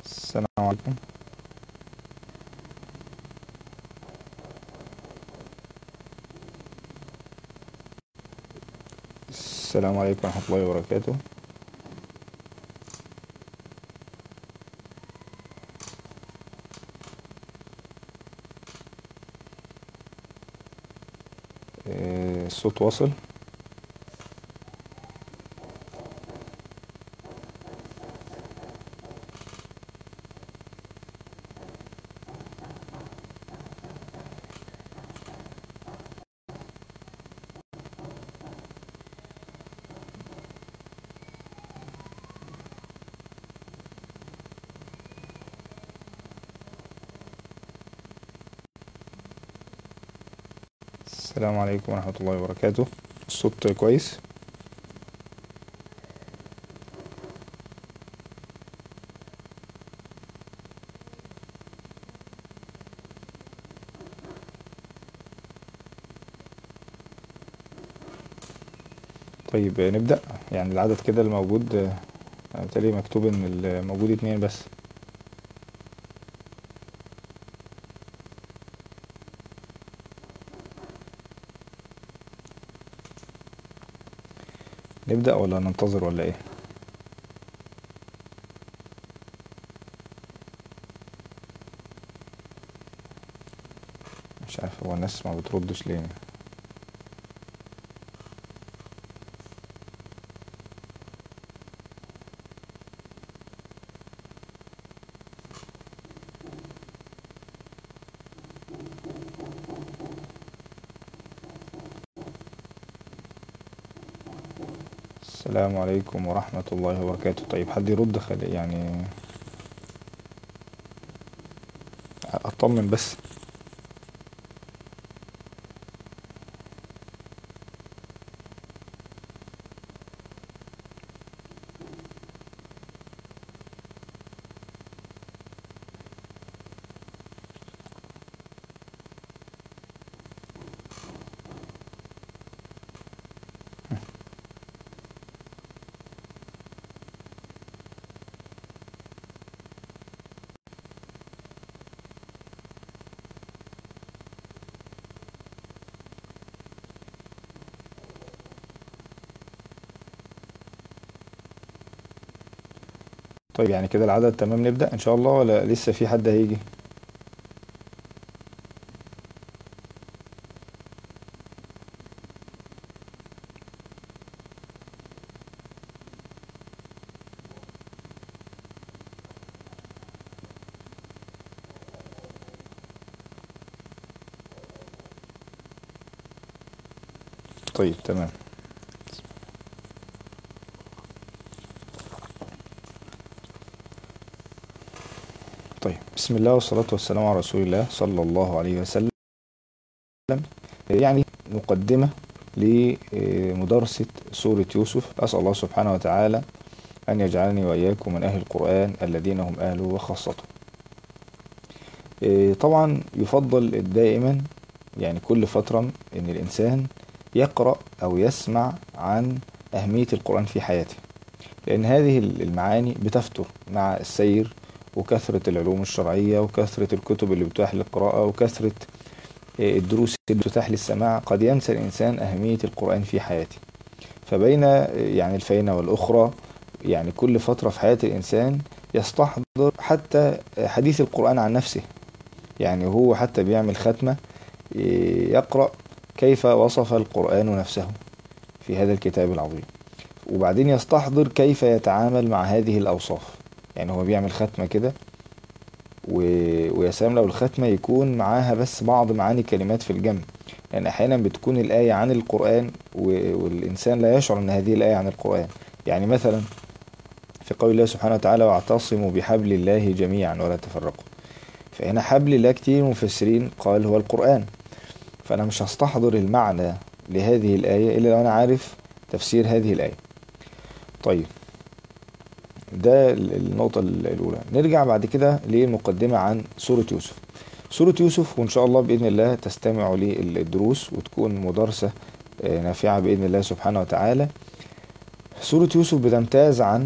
السلام عليكم السلام عليكم ورحمة الله وبركاته آه، الصوت واصل السلام عليكم ورحمة الله وبركاته الصوت كويس طيب نبدأ يعني العدد كده الموجود آه، بالتالي مكتوب ان الموجود اتنين بس نبدأ ولا ننتظر ولا ايه مش عارف هو الناس ما بتردش ليه السلام عليكم ورحمة الله وبركاته طيب حد يرد خلي يعني أطمن بس طيب يعني كده العدد تمام نبدأ إن شاء الله ولا لسه في حد هيجي طيب تمام طيب بسم الله والصلاة والسلام على رسول الله صلى الله عليه وسلم يعني مقدمة لمدرسة سورة يوسف أسأل الله سبحانه وتعالى أن يجعلني وإياكم من أهل القرآن الذين هم أهله وخاصته إيه، طبعا يفضل دائما يعني كل فترة أن الإنسان يقرأ أو يسمع عن أهمية القرآن في حياته لأن هذه المعاني بتفتر مع السير وكثرة العلوم الشرعية وكثرة الكتب اللي بتتاح للقراءة وكثرة آه، الدروس اللي بتتاح للسماع قد ينسى الإنسان أهمية القرآن في حياته فبين آه، يعني الفينة والأخرى يعني كل فترة في حياة الإنسان يستحضر حتى حديث القرآن عن نفسه يعني هو حتى بيعمل ختمة آه، يقرأ كيف وصف القرآن نفسه في هذا الكتاب العظيم وبعدين يستحضر كيف يتعامل مع هذه الأوصاف يعني هو بيعمل ختمة كده و... ويا سلام لو الختمة يكون معاها بس بعض معاني كلمات في الجنب لأن يعني أحيانا بتكون الآية عن القرآن و... والإنسان لا يشعر أن هذه الآية عن القرآن يعني مثلا في قول الله سبحانه وتعالى واعتصموا بحبل الله جميعا ولا تفرقوا فهنا حبل الله كتير مفسرين قال هو القرآن فأنا مش هستحضر المعنى لهذه الآية إلا لو أنا عارف تفسير هذه الآية طيب ده النقطة الأولى نرجع بعد كده لمقدمة عن سورة يوسف سورة يوسف وإن شاء الله بإذن الله تستمعوا للدروس وتكون مدرسة نافعة بإذن الله سبحانه وتعالى سورة يوسف بتمتاز عن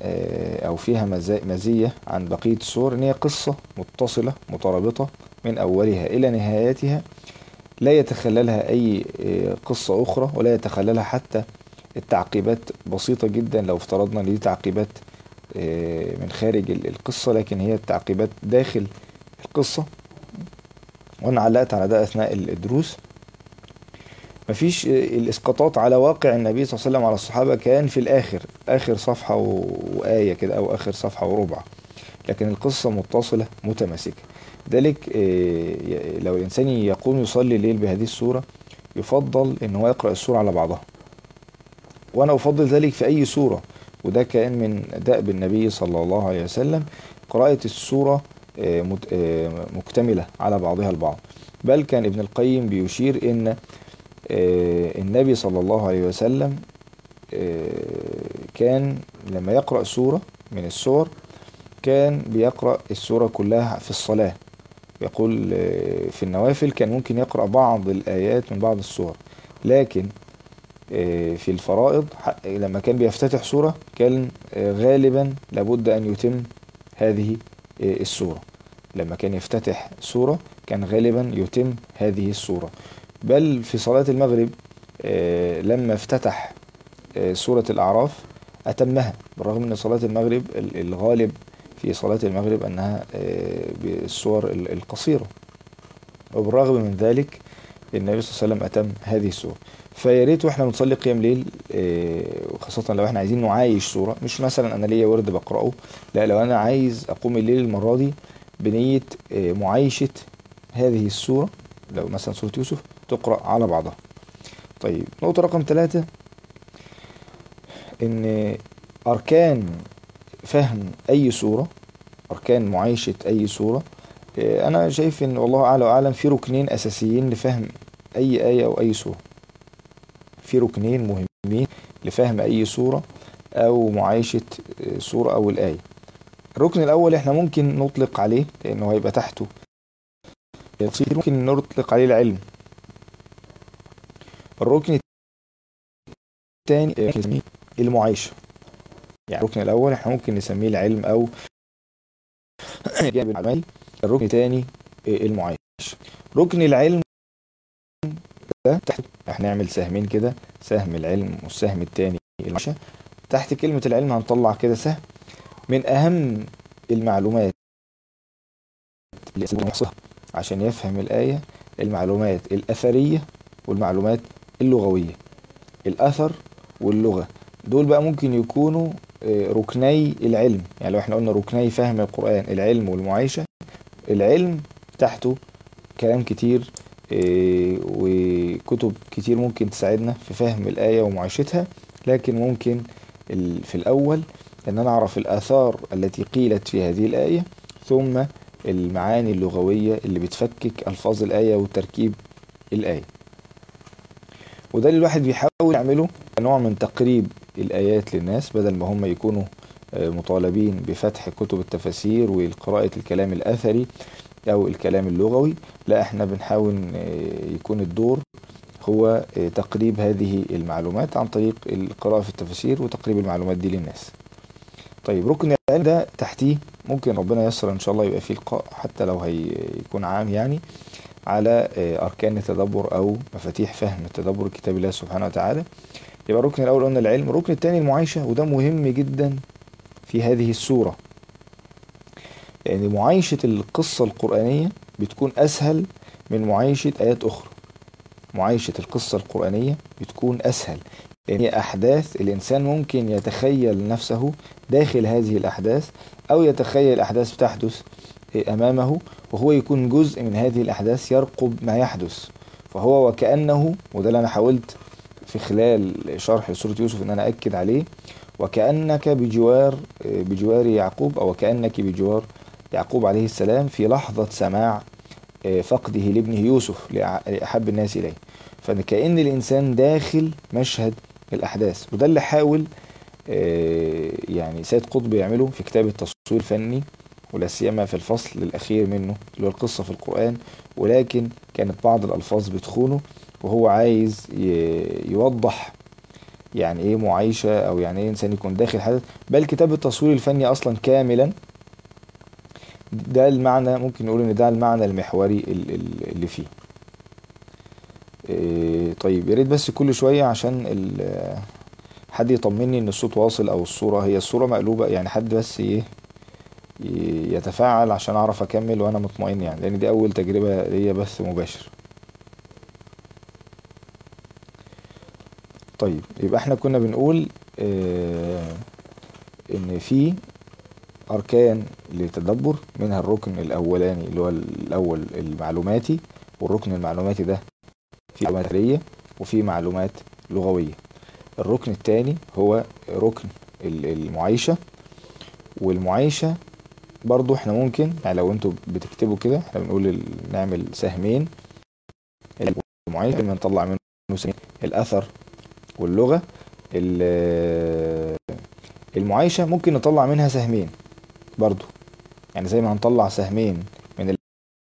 آه، أو فيها مزا- مزية عن بقية السور إن هي قصة متصلة مترابطة من أولها إلى نهايتها لا يتخللها أي آه، قصة أخرى ولا يتخللها حتى التعقيبات بسيطة جدا لو افترضنا ان دي تعقيبات آه، من خارج ال- القصة لكن هي التعقيبات داخل القصة وانا علقت على ده اثناء ال- الدروس مفيش آه، الاسقاطات على واقع النبي صلى الله عليه وسلم على الصحابة كان في الاخر اخر صفحة و- وآية كده او اخر صفحة وربع لكن القصة متصلة متماسكة ذلك آه، ي- لو الانسان يقوم يصلي الليل بهذه السورة يفضل ان هو يقرأ السورة على بعضها وانا افضل ذلك في اي سورة وده كان من دأب النبي صلى الله عليه وسلم قراءة السورة آه، مت- آه، مكتملة على بعضها البعض بل كان ابن القيم بيشير ان آه، النبي صلى الله عليه وسلم آه، كان لما يقرأ سورة من السور كان بيقرأ السورة كلها في الصلاة يقول آه، في النوافل كان ممكن يقرأ بعض الآيات من بعض السور لكن آه، في الفرائض ح- لما كان بيفتتح سورة كان آه، غالبا لابد أن يتم هذه آه، السورة لما كان يفتتح سورة كان غالبا يتم هذه السورة بل في صلاة المغرب آه، لما افتتح آه، سورة الأعراف أتمها بالرغم من صلاة المغرب ال- الغالب في صلاة المغرب أنها آه، بالسور ال- القصيرة وبالرغم من ذلك النبي صلى الله عليه وسلم أتم هذه السورة فيا ريت واحنا بنصلي قيام ليل آه، وخاصة لو احنا عايزين نعايش سورة مش مثلا انا ليا ورد بقرأه لا لو انا عايز اقوم الليل المرة دي بنية آه، معايشة هذه السورة لو مثلا سورة يوسف تقرأ على بعضها طيب نقطة رقم ثلاثة ان اركان فهم اي سورة اركان معايشة اي سورة آه، انا شايف ان والله اعلى واعلم في ركنين اساسيين لفهم اي آية او اي سورة في ركنين مهمين لفهم أي سورة أو معايشة سورة أو الآية الركن الأول إحنا ممكن نطلق عليه لأنه هيبقى تحته تفصيل ممكن نطلق عليه العلم الركن الثاني ممكن نسميه المعايشة يعني الركن الأول إحنا ممكن نسميه العلم أو الجانب العملي الركن الثاني المعايشة ركن العلم ده تحت هنعمل سهمين كده سهم العلم والسهم التاني المعيشة تحت كلمة العلم هنطلع كده سهم من أهم المعلومات اللي الإنسان يحصيها عشان يفهم الآية المعلومات الأثرية والمعلومات اللغوية الأثر واللغة دول بقى ممكن يكونوا آه، ركني العلم يعني لو احنا قلنا ركني فهم القرآن العلم والمعايشة العلم تحته كلام كتير إيه، وكتب كتير ممكن تساعدنا في فهم الآية ومعايشتها لكن ممكن ال- في الأول أن أنا أعرف الآثار التي قيلت في هذه الآية ثم المعاني اللغوية اللي بتفكك ألفاظ الآية وتركيب الآية وده اللي الواحد بيحاول يعمله كنوع من تقريب الآيات للناس بدل ما هم يكونوا آه، مطالبين بفتح كتب التفاسير وقراءة الكلام الأثري أو الكلام اللغوي لا احنا بنحاول آه، يكون الدور هو آه، تقريب هذه المعلومات عن طريق القراءة في التفاسير وتقريب المعلومات دي للناس طيب ركن العلم ده تحتيه ممكن ربنا ييسر ان شاء الله يبقى فيه لقاء حتى لو هيكون عام يعني على آه، اركان التدبر او مفاتيح فهم التدبر كتاب الله سبحانه وتعالى يبقى الركن الاول قلنا العلم الركن الثاني المعايشه وده مهم جدا في هذه السوره لان معايشه القصه القرانيه بتكون اسهل من معايشه ايات اخرى معايشه القصه القرانيه بتكون اسهل لان هي احداث الانسان ممكن يتخيل نفسه داخل هذه الاحداث او يتخيل احداث بتحدث امامه وهو يكون جزء من هذه الاحداث يرقب ما يحدث فهو وكانه وده اللي انا حاولت في خلال شرح سوره يوسف ان انا اكد عليه وكانك بجوار بجوار يعقوب او كانك بجوار يعقوب عليه السلام في لحظه سماع فقده لابنه يوسف لاحب الناس اليه فكأن الانسان داخل مشهد الاحداث وده اللي حاول يعني سيد قطب يعمله في كتاب التصوير الفني ولا سيما في الفصل الاخير منه اللي هو القصه في القران ولكن كانت بعض الالفاظ بتخونه وهو عايز يوضح يعني ايه معايشة او يعني ايه انسان يكون داخل حدث بل كتاب التصوير الفني اصلا كاملا ده المعنى ممكن نقول ان ده المعنى المحوري ال- ال- اللي فيه إيه، طيب يا ريت بس كل شوية عشان ال- حد يطمني ان الصوت واصل او الصورة هي الصورة مقلوبة يعني حد بس ايه ي- يتفاعل عشان اعرف اكمل وانا مطمئن يعني لان دي اول تجربة ليا بث مباشر طيب يبقى احنا كنا بنقول اه ان في اركان للتدبر منها الركن الاولاني اللي هو الاول المعلوماتي والركن المعلوماتي ده في معلومات عقلية وفي معلومات لغوية الركن الثاني هو ركن ال- المعايشة والمعايشة برضو احنا ممكن يعني لو انتوا بتكتبوا كده احنا بنقول ال- نعمل سهمين المعايشة لما نطلع منه سهمين الأثر واللغة ال- المعايشة ممكن نطلع منها سهمين برضو يعني زي ما هنطلع سهمين من ال-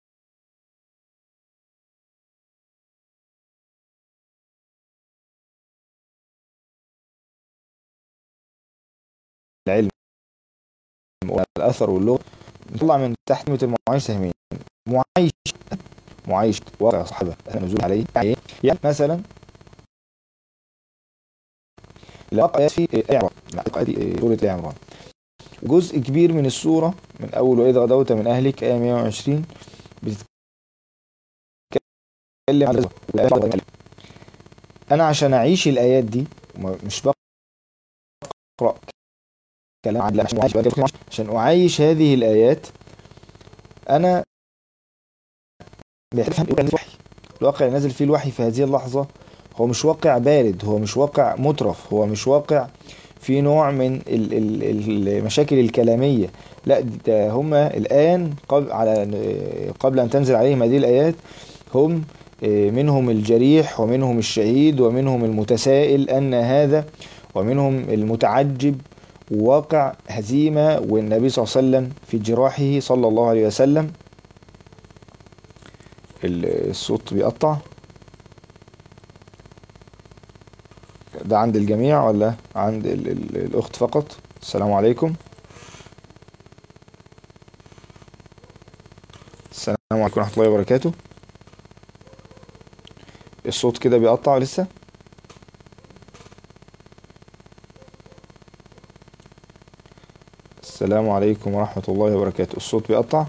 العلم والأثر واللغة نطلع من تحت كلمة المعايشة سهمين معايشة معايشة واقع صاحبها نزول عليه يعني إيه؟ يعني مثلا الواقع في آية عمران الواقع دي سورة آية عمران جزء كبير من السورة من أول وإذا غدوت من أهلك آية 120 بتتكلم عن الغزوة والآيات الغزوة. أنا عشان أعيش الآيات دي وما- مش بقرأ كلام عن لا عشان أعيش عشان أعيش هذه الآيات أنا محتاج أفهم إيه الوحي الواقع اللي نازل فيه الوحي في هذه اللحظة هو مش واقع بارد هو مش واقع مترف هو مش واقع في نوع من ال- ال- المشاكل الكلامية لا ده هم الآن قبل على قبل أن تنزل عليهم هذه الآيات هم آه، منهم الجريح ومنهم الشهيد ومنهم المتسائل أن هذا ومنهم المتعجب واقع هزيمة والنبي صلى الله عليه وسلم في جراحه صلى الله عليه وسلم ال- الصوت بيقطع ده عند الجميع ولا عند ال ال الأخت فقط السلام عليكم السلام عليكم ورحمة الله وبركاته الصوت كده بيقطع لسه السلام عليكم ورحمة الله وبركاته الصوت بيقطع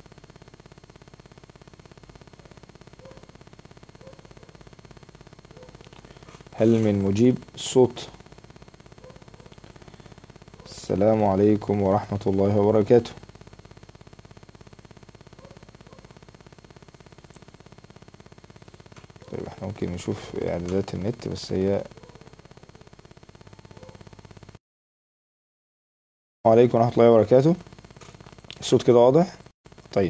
هل من مجيب الصوت السلام عليكم ورحمة الله وبركاته طيب احنا ممكن نشوف اعدادات النت بس هي السلام عليكم ورحمة الله وبركاته الصوت كده واضح طيب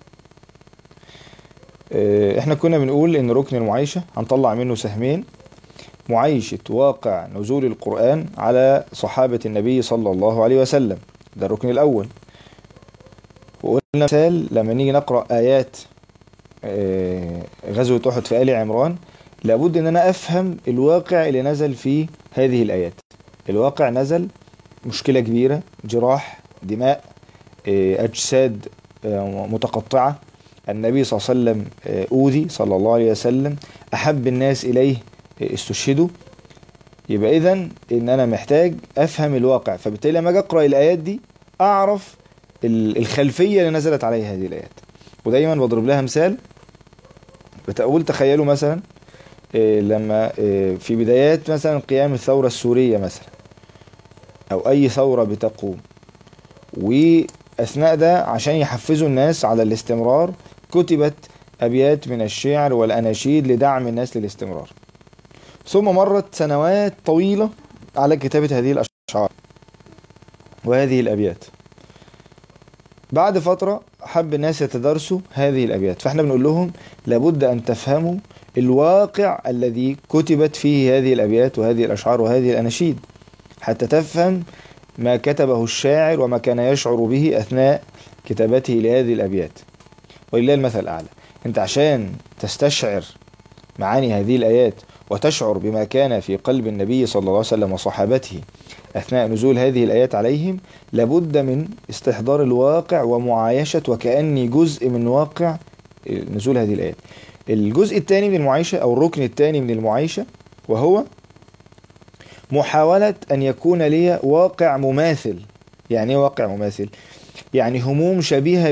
اه، احنا كنا بنقول ان ركن المعايشة هنطلع منه سهمين معايشة واقع نزول القرآن على صحابة النبي صلى الله عليه وسلم ده الركن الأول وقلنا مثال لما نيجي نقرأ آيات آه، غزوة أحد في آل عمران لابد ان انا افهم الواقع اللي نزل فيه هذه الايات الواقع نزل مشكلة كبيرة جراح دماء آه، اجساد آه، متقطعة النبي صلى الله عليه وسلم آه، اوذي صلى الله عليه وسلم احب الناس اليه آه، استشهدوا يبقى اذا ان انا محتاج افهم الواقع فبالتالي لما اجي اقرا الايات دي اعرف ال- الخلفيه اللي نزلت عليها هذه الايات ودايما بضرب لها مثال بتقول تخيلوا مثلا إيه، لما إيه، في بدايات مثلا قيام الثورة السورية مثلا أو أي ثورة بتقوم وأثناء ده عشان يحفزوا الناس على الاستمرار كتبت أبيات من الشعر والأناشيد لدعم الناس للاستمرار ثم مرت سنوات طويلة على كتابة هذه الأشعار وهذه الأبيات بعد فترة حب الناس يتدارسوا هذه الأبيات فاحنا بنقول لهم لابد أن تفهموا الواقع الذي كتبت فيه هذه الأبيات وهذه الأشعار وهذه الأناشيد حتى تفهم ما كتبه الشاعر وما كان يشعر به أثناء كتابته لهذه الأبيات ولله المثل الأعلى أنت عشان تستشعر معاني هذه الآيات وتشعر بما كان في قلب النبي صلى الله عليه وسلم وصحابته أثناء نزول هذه الآيات عليهم لابد من استحضار الواقع ومعايشة وكأني جزء من واقع نزول هذه الآيات الجزء الثاني من المعايشة أو الركن الثاني من المعايشة وهو محاولة أن يكون لي واقع مماثل يعني ايه واقع مماثل يعني هموم شبيهة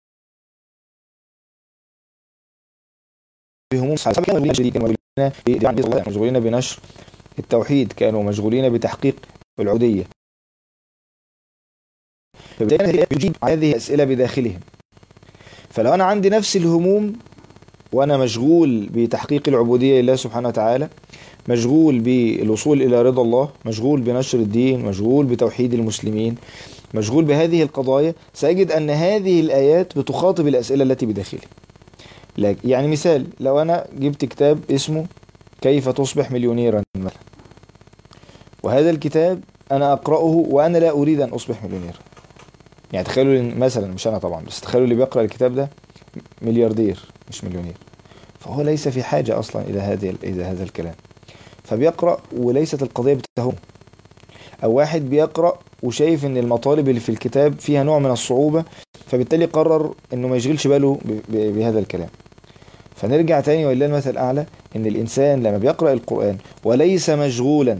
بهموم الصحابة كانوا مشغولين بنشر التوحيد كانوا مشغولين بتحقيق العودية فبالتالي يجيب هذه الأسئلة بداخلهم فلو أنا عندي نفس الهموم وأنا مشغول بتحقيق العبودية لله سبحانه وتعالى مشغول بالوصول إلى رضا الله مشغول بنشر الدين مشغول بتوحيد المسلمين مشغول بهذه القضايا سأجد أن هذه الآيات بتخاطب الأسئلة التي بداخلي يعني مثال لو أنا جبت كتاب اسمه كيف تصبح مليونيرا مثلا وهذا الكتاب أنا أقرأه وأنا لا أريد أن أصبح مليونيرا يعني تخيلوا مثلا مش أنا طبعا بس تخيلوا اللي بيقرأ الكتاب ده ملياردير مش مليونير فهو ليس في حاجة أصلا إلى هذه إلى هذا الكلام فبيقرأ وليست القضية بتهمه أو واحد بيقرأ وشايف إن المطالب اللي في الكتاب فيها نوع من الصعوبة فبالتالي قرر إنه ما يشغلش باله بهذا الكلام فنرجع تاني ولله المثل الأعلى إن الإنسان لما بيقرأ القرآن وليس مشغولا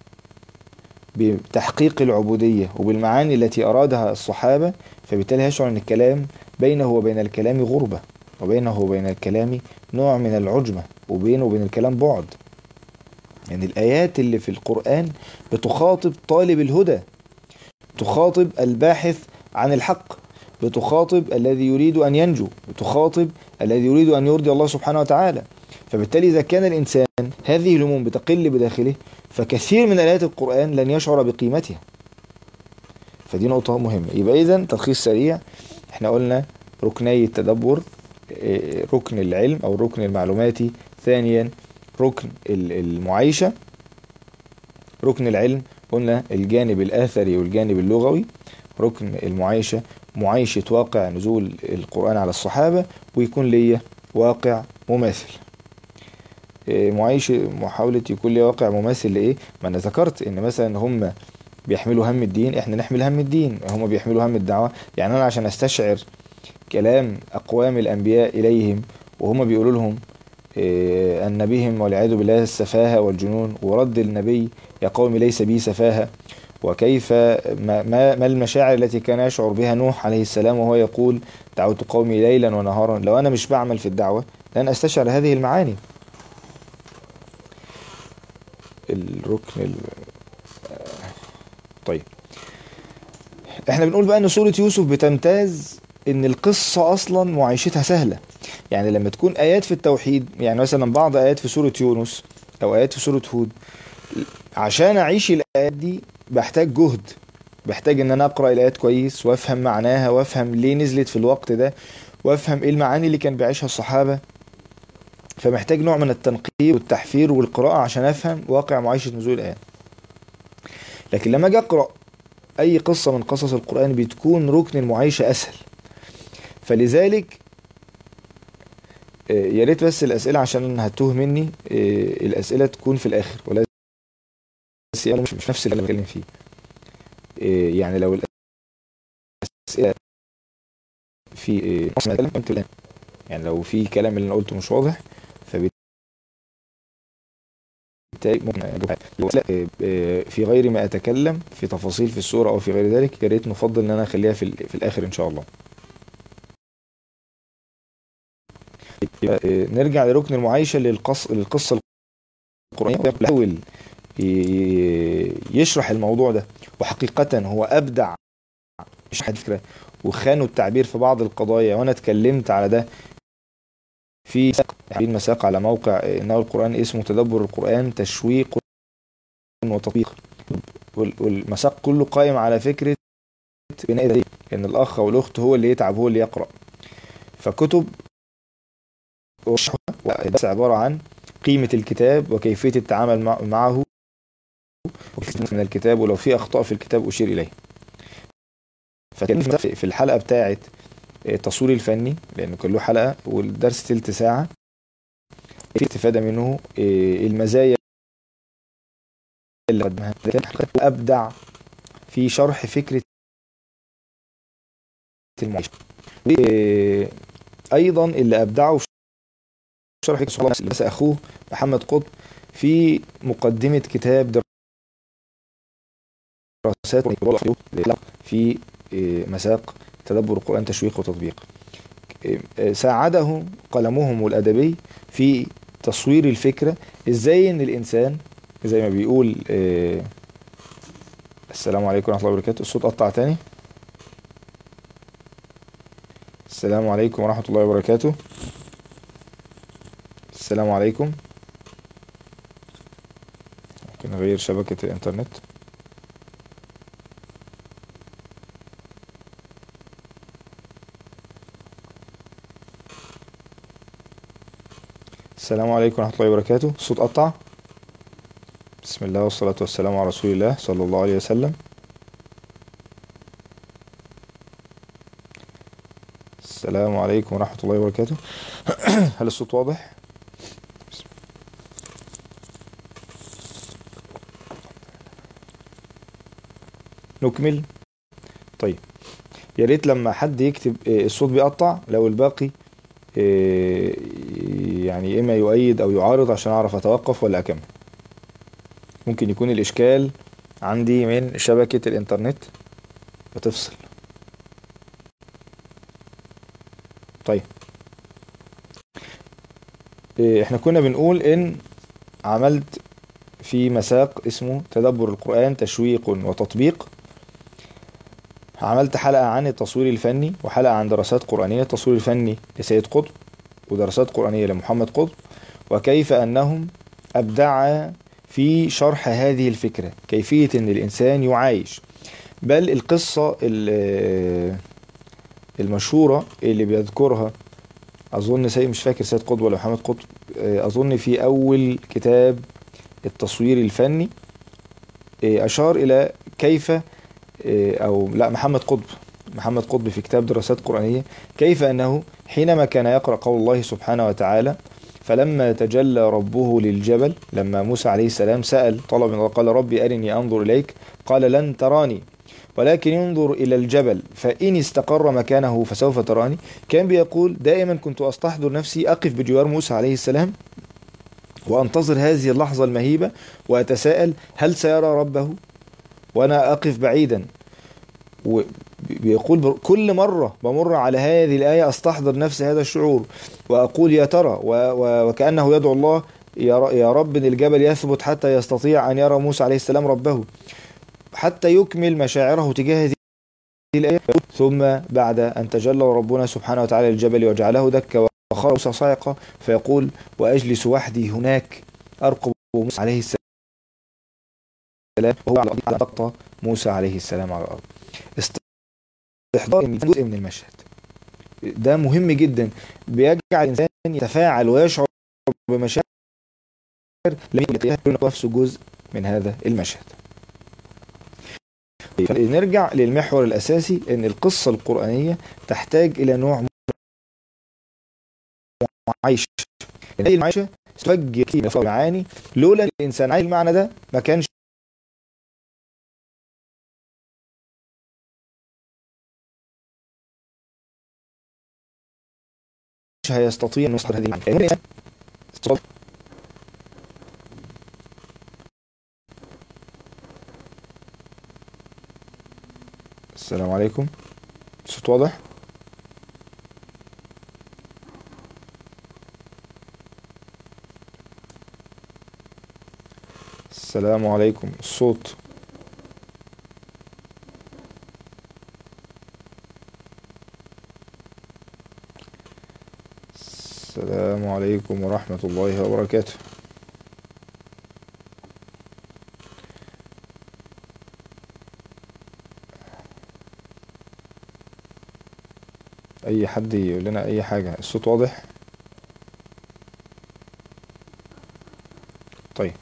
بتحقيق العبودية وبالمعاني التي أرادها الصحابة فبالتالي يشعر أن الكلام بينه وبين الكلام غربة وبينه وبين الكلام نوع من العجمة وبينه وبين الكلام بعد يعني الآيات اللي في القرآن بتخاطب طالب الهدى تخاطب الباحث عن الحق بتخاطب الذي يريد أن ينجو بتخاطب الذي يريد أن يرضي الله سبحانه وتعالى فبالتالي إذا كان الإنسان هذه الهموم بتقل بداخله فكثير من آيات القرآن لن يشعر بقيمتها فدي نقطة مهمة يبقى إذا تلخيص سريع احنا قلنا ركني التدبر آه، ركن العلم أو الركن المعلوماتي ثانيا ركن المعايشة ركن العلم قلنا الجانب الآثري والجانب اللغوي ركن المعايشة معايشة واقع نزول القرآن على الصحابة ويكون لي واقع مماثل إيه، معايشة محاولة يكون لي واقع مماثل لإيه ما أنا ذكرت إن مثلا هم بيحملوا هم الدين إحنا نحمل هم الدين هم بيحملوا هم الدعوة يعني أنا عشان أستشعر كلام أقوام الأنبياء إليهم وهم بيقولوا لهم إيه، أن بهم والعياذ بالله السفاهة والجنون ورد النبي يا قوم ليس بي سفاهة وكيف ما, ما المشاعر التي كان يشعر بها نوح عليه السلام وهو يقول دعوت قومي ليلا ونهارا لو أنا مش بعمل في الدعوة لن أستشعر هذه المعاني الركن ال... طيب احنا بنقول بقى ان سورة يوسف بتمتاز ان القصة اصلا معيشتها سهلة يعني لما تكون ايات في التوحيد يعني مثلا بعض ايات في سورة يونس او ايات في سورة هود عشان اعيش الايات دي بحتاج جهد بحتاج ان انا اقرا الايات كويس وافهم معناها وافهم ليه نزلت في الوقت ده وافهم ايه المعاني اللي كان بيعيشها الصحابه فمحتاج نوع من التنقيب والتحفير والقراءه عشان افهم واقع معيشه نزول الايات لكن لما اجي اقرا اي قصه من قصص القران بتكون ركن المعايشه اسهل فلذلك آه، يا ريت بس الاسئله عشان هتوه مني آه، الاسئله تكون في الاخر ولا بس مش, مش نفس اللي بتكلم فيه إيه يعني لو الاسئله في إيه قلت الان يعني لو في كلام اللي انا قلته مش واضح فبالتالي ممكن إيه، إيه، في غير ما اتكلم في تفاصيل في الصوره او في غير ذلك يا ريت نفضل ان انا اخليها في, في الاخر ان شاء الله إيه، نرجع لركن المعايشه للقص للقصه القرانيه نحاول يشرح الموضوع ده وحقيقة هو أبدع مش حد فكرة وخانوا التعبير في بعض القضايا وأنا اتكلمت على ده في مساق على موقع إنه القرآن اسمه تدبر القرآن تشويق وتطبيق والمساق كله قائم على فكرة بناء ان الاخ او الاخت هو اللي يتعب هو اللي يقرا فكتب عباره عن قيمه الكتاب وكيفيه التعامل معه من الكتاب ولو في أخطاء في الكتاب أشير إليه فكان في الحلقة بتاعة التصوير الفني لأنه كان له حلقة والدرس تلت ساعة في استفادة منه إيه، المزايا اللي قدمها أبدع في شرح فكرة المعيشة إيه، أيضا اللي أبدعه في شرح فكرة بس أخوه محمد قطب في مقدمة كتاب دراسات في إيه، مساق تدبر القرآن تشويق وتطبيق ساعده قلمهم الأدبي في تصوير الفكرة ازاي ان الانسان زي ما بيقول آه السلام عليكم ورحمة الله وبركاته الصوت قطع تاني السلام عليكم ورحمة الله وبركاته السلام عليكم ممكن نغير شبكة الانترنت السلام عليكم ورحمة الله وبركاته الصوت قطع بسم الله والصلاة والسلام على رسول الله صلى الله عليه وسلم السلام عليكم ورحمة الله وبركاته هل الصوت واضح؟ نكمل طيب يا ريت لما حد يكتب الصوت بيقطع لو الباقي يعني اما يؤيد او يعارض عشان اعرف اتوقف ولا اكمل ممكن يكون الاشكال عندي من شبكة الانترنت بتفصل طيب احنا كنا بنقول ان عملت في مساق اسمه تدبر القرآن تشويق وتطبيق عملت حلقة عن التصوير الفني وحلقة عن دراسات قرآنية التصوير الفني لسيد قطب ودراسات قرآنية لمحمد قطب وكيف أنهم أبدعا في شرح هذه الفكرة كيفية أن الإنسان يعايش بل القصة المشهورة اللي بيذكرها أظن سيد مش فاكر سيد قطب ولا محمد قطب أظن في أول كتاب التصوير الفني أشار إلى كيف أو لا محمد قطب محمد قطب في كتاب دراسات قرآنية كيف أنه حينما كان يقرأ قول الله سبحانه وتعالى فلما تجلى ربه للجبل لما موسى عليه السلام سأل طلب وقال ربي أرني أنظر إليك قال لن تراني ولكن انظر إلى الجبل فإن استقر مكانه فسوف تراني كان بيقول دائما كنت أستحضر نفسي أقف بجوار موسى عليه السلام وأنتظر هذه اللحظة المهيبة وأتساءل هل سيرى ربه وأنا أقف بعيدا وبيقول كل مرة بمر على هذه الآية أستحضر نفس هذا الشعور وأقول يا ترى وكأنه يدعو الله يا رب ان الجبل يثبت حتى يستطيع أن يرى موسى عليه السلام ربه حتى يكمل مشاعره تجاه هذه الآية ثم بعد أن تجلى ربنا سبحانه وتعالى الجبل وجعله دكا وخر موسى صاعقة فيقول وأجلس وحدي هناك أرقب موسى عليه السلام وهو على الأرض موسى عليه السلام على الأرض استحضار جزء من المشهد ده مهم جدا بيجعل الإنسان يتفاعل ويشعر بمشاعر لم يكن نفسه جزء من هذا المشهد نرجع للمحور الأساسي أن القصة القرآنية تحتاج إلى نوع معيشة هذه المعيشة تفجر كثير من المعاني لولا الإنسان عايز المعنى ده ما كانش هيستطيع أن يصدر هذه المعاني السلام عليكم الصوت واضح السلام عليكم الصوت السلام عليكم ورحمة الله وبركاته اي حد يقول لنا اي حاجة الصوت واضح طيب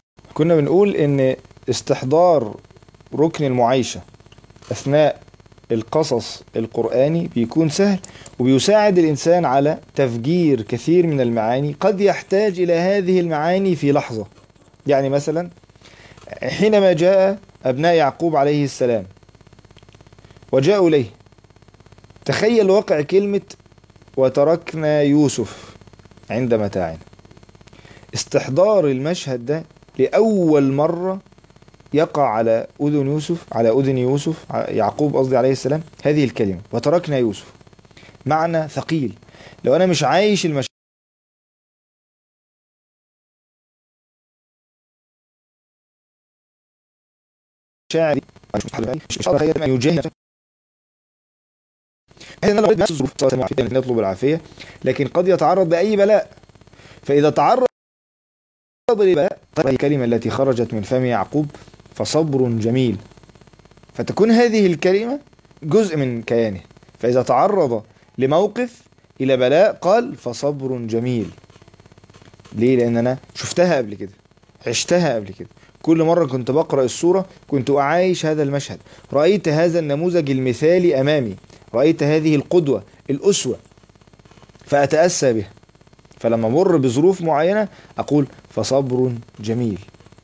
كنا بنقول ان استحضار ركن المعايشة اثناء القصص القرآني بيكون سهل وبيساعد الإنسان على تفجير كثير من المعاني قد يحتاج إلى هذه المعاني في لحظة يعني مثلا حينما جاء أبناء يعقوب عليه السلام وجاءوا إليه تخيل واقع كلمة وتركنا يوسف عند متاعنا استحضار المشهد ده لأول مرة يقع على أذن يوسف على أذن يوسف يعقوب قصدي عليه السلام هذه الكلمة وتركنا يوسف معنى ثقيل لو أنا مش عايش المشهد شاعري مش مش هتخيل ان يجاهد احنا لو نفس الظروف سواء العافيه نطلب العافيه لكن قد يتعرض باي بلاء فاذا تعرض لبلاء الكلمه التي خرجت من فم يعقوب فصبر جميل فتكون هذه الكلمه جزء من كيانه فاذا تعرض لموقف الى بلاء قال فصبر جميل ليه لان انا شفتها قبل كده عشتها قبل كده كل مرة كنت بقرأ السورة كنت أعايش هذا المشهد رأيت هذا النموذج المثالي أمامي رأيت هذه القدوة الأسوة فأتأسى بها فلما مر بظروف معينة أقول فصبر جميل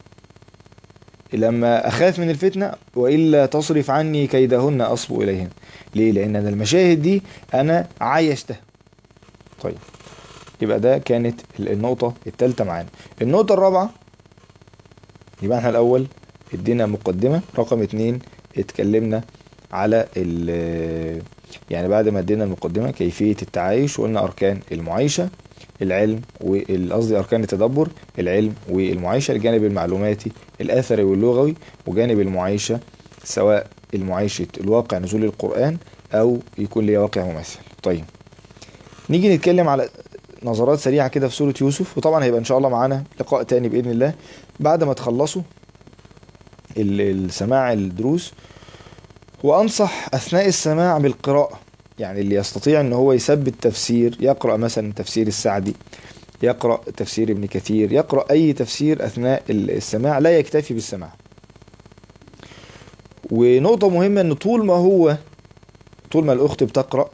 لما أخاف من الفتنة وإلا تصرف عني كيدهن أصب إليهن ليه؟ لأن أنا المشاهد دي أنا عايشتها طيب يبقى ده كانت النقطة الثالثة معانا النقطة الرابعة يبقى احنا الاول ادينا مقدمة رقم اتنين اتكلمنا على ال يعني بعد ما ادينا المقدمة كيفية التعايش وقلنا اركان المعايشة العلم قصدي اركان التدبر العلم والمعايشة الجانب المعلوماتي الاثري واللغوي وجانب المعايشة سواء المعايشة الواقع نزول القرآن او يكون ليها واقع مماثل طيب نيجي نتكلم على نظرات سريعة كده في سورة يوسف وطبعا هيبقى ان شاء الله معانا لقاء تاني بإذن الله بعد ما تخلصوا السماع الدروس وأنصح أثناء السماع بالقراءة يعني اللي يستطيع ان هو يثبت تفسير يقرأ مثلا تفسير السعدي يقرأ تفسير ابن كثير يقرأ أي تفسير أثناء السماع لا يكتفي بالسماع ونقطة مهمة ان طول ما هو طول ما الأخت بتقرأ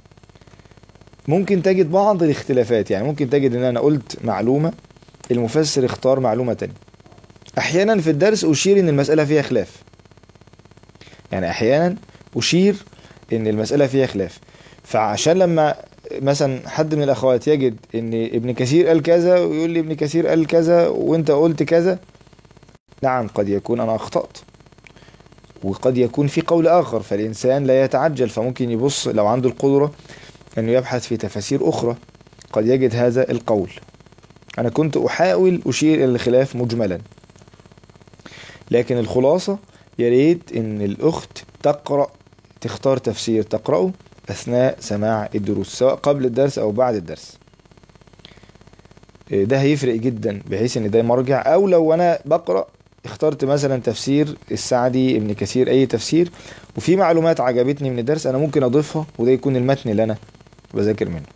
ممكن تجد بعض الاختلافات يعني ممكن تجد ان انا قلت معلومة المفسر اختار معلومة تانية احيانا في الدرس اشير ان المسألة فيها خلاف يعني احيانا اشير ان المسألة فيها خلاف فعشان لما مثلا حد من الاخوات يجد ان ابن كثير قال كذا ويقول لي ابن كثير قال كذا وانت قلت كذا نعم قد يكون انا اخطأت وقد يكون في قول اخر فالانسان لا يتعجل فممكن يبص لو عنده القدرة انه يبحث في تفاسير اخرى قد يجد هذا القول انا كنت احاول اشير الى الخلاف مجملا لكن الخلاصة يا ريت ان الاخت تقرأ تختار تفسير تقرأه اثناء سماع الدروس سواء قبل الدرس او بعد الدرس ده هيفرق جدا بحيث ان ده مرجع او لو انا بقرأ اخترت مثلا تفسير السعدي ابن كثير اي تفسير وفي معلومات عجبتني من الدرس انا ممكن اضيفها وده يكون المتن اللي انا بذاكر منه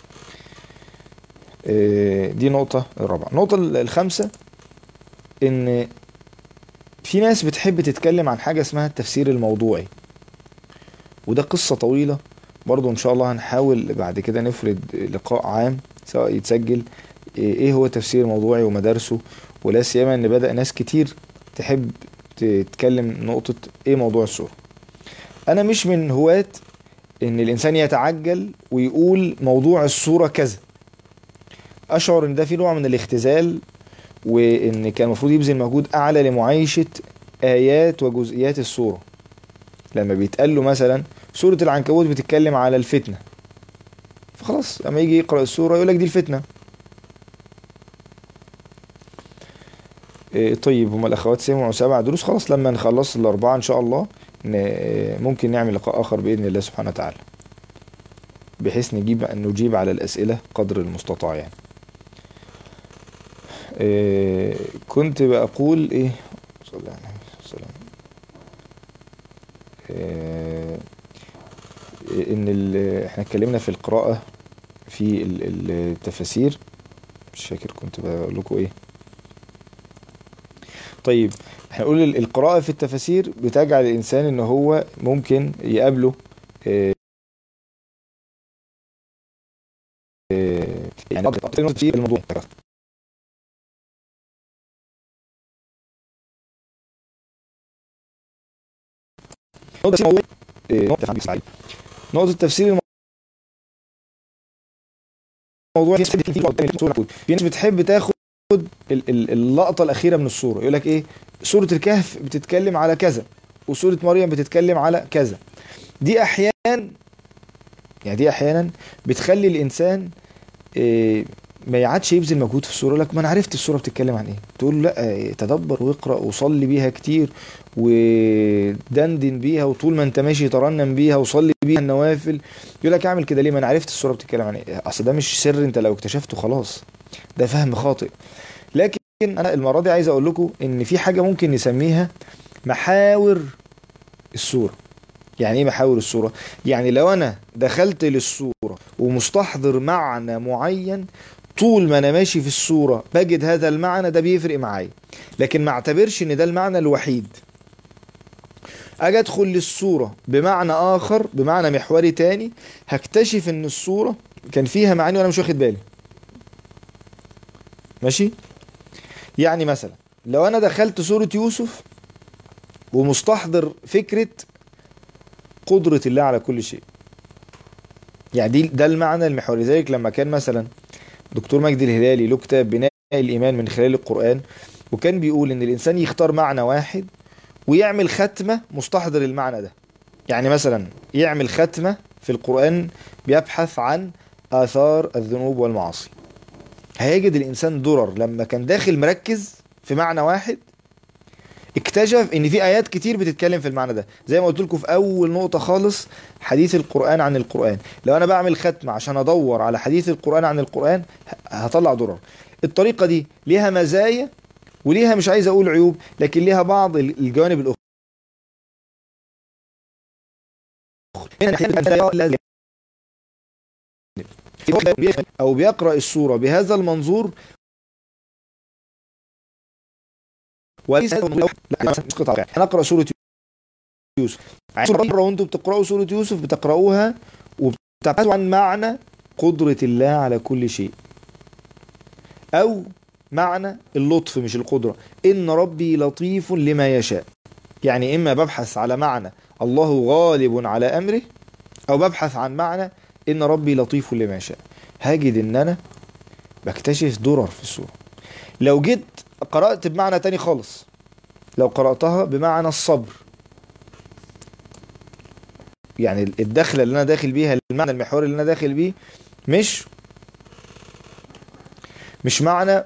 دي نقطة الرابعة النقطة الخامسة ان في ناس بتحب تتكلم عن حاجة اسمها التفسير الموضوعي وده قصة طويلة برضو ان شاء الله هنحاول بعد كده نفرد لقاء عام سواء يتسجل ايه هو تفسير موضوعي ومدارسه ولا سيما ان بدأ ناس كتير تحب تتكلم نقطة ايه موضوع السورة انا مش من هواة ان الانسان يتعجل ويقول موضوع السورة كذا اشعر ان ده في نوع من الاختزال وان كان المفروض يبذل مجهود اعلى لمعايشة ايات وجزئيات السورة لما بيتقال له مثلا سورة العنكبوت بتتكلم على الفتنة فخلاص لما يجي يقرأ السورة يقول لك دي الفتنة إيه طيب هما الاخوات سمعوا سبع دروس خلاص لما نخلص الاربعة ان شاء الله ممكن نعمل لقاء اخر باذن الله سبحانه وتعالى بحيث نجيب نجيب على الاسئلة قدر المستطاع يعني إيه كنت بقول ايه صلى الله عليه وسلم إيه ان احنا اتكلمنا في القراءة في التفاسير مش فاكر كنت بقول لكم ايه طيب احنا نقول ال- القراءة في التفاسير بتجعل الإنسان إن هو ممكن يقابله آه، آه، يعني أكتر في الموضوع نقطة تفسير الموضوع آه، نقطة عندي سعيد. نقطة تفسير الموضوع في ناس بتحب في ناس بتحب تاخد ال- ال- اللقطة الأخيرة من الصورة يقول لك إيه سورة الكهف بتتكلم على كذا وسورة مريم بتتكلم على كذا دي أحيانا يعني دي أحيانا بتخلي الإنسان إيه ما يعادش يبذل مجهود في الصورة يقول لك ما أنا عرفت الصورة بتتكلم عن إيه تقول له لا إيه، تدبر واقرأ وصلي بيها كتير ودندن بيها وطول ما أنت ماشي ترنم بيها وصلي بيها النوافل يقول لك أعمل كده ليه ما أنا عرفت الصورة بتتكلم عن إيه أصل ده مش سر أنت لو اكتشفته خلاص ده فهم خاطئ لكن انا المره دي عايز اقول لكم ان في حاجه ممكن نسميها محاور الصوره يعني ايه محاور الصوره يعني لو انا دخلت للصوره ومستحضر معنى معين طول ما انا ماشي في الصوره بجد هذا المعنى ده بيفرق معايا لكن ما اعتبرش ان ده المعنى الوحيد اجي ادخل للصوره بمعنى اخر بمعنى محوري تاني هكتشف ان الصوره كان فيها معاني وانا مش واخد بالي ماشي يعني مثلا لو انا دخلت سورة يوسف ومستحضر فكرة قدرة الله على كل شيء يعني دي ده المعنى المحوري ذلك لما كان مثلا دكتور مجدي الهلالي له كتاب بناء الإيمان من خلال القرآن وكان بيقول إن الإنسان يختار معنى واحد ويعمل ختمة مستحضر المعنى ده يعني مثلا يعمل ختمة في القرآن بيبحث عن آثار الذنوب والمعاصي هيجد الإنسان درر لما كان داخل مركز في معنى واحد اكتشف ان في ايات كتير بتتكلم في المعنى ده زي ما قلت لكم في اول نقطه خالص حديث القران عن القران لو انا بعمل ختمه عشان ادور على حديث القران عن القران ه- هطلع درر الطريقه دي ليها مزايا وليها مش عايز اقول عيوب لكن ليها بعض ال- الجوانب الاخرى او بيقرا السوره بهذا المنظور وليس هذا المنظور لا اسقط على هنقرا سوره يوسف مرة وانتم بتقرأوا سورة يوسف بتقرأوها وبتبحثوا عن معنى قدرة الله على كل شيء أو معنى اللطف مش القدرة إن ربي لطيف لما يشاء يعني إما ببحث على معنى الله غالب على أمره أو ببحث عن معنى إن ربي لطيف لما يشاء هجد إن أنا بكتشف درر في السورة لو جيت قرأت بمعنى تاني خالص لو قرأتها بمعنى الصبر يعني الدخلة اللي أنا داخل بيها المعنى المحوري اللي أنا داخل بيه مش مش معنى آه،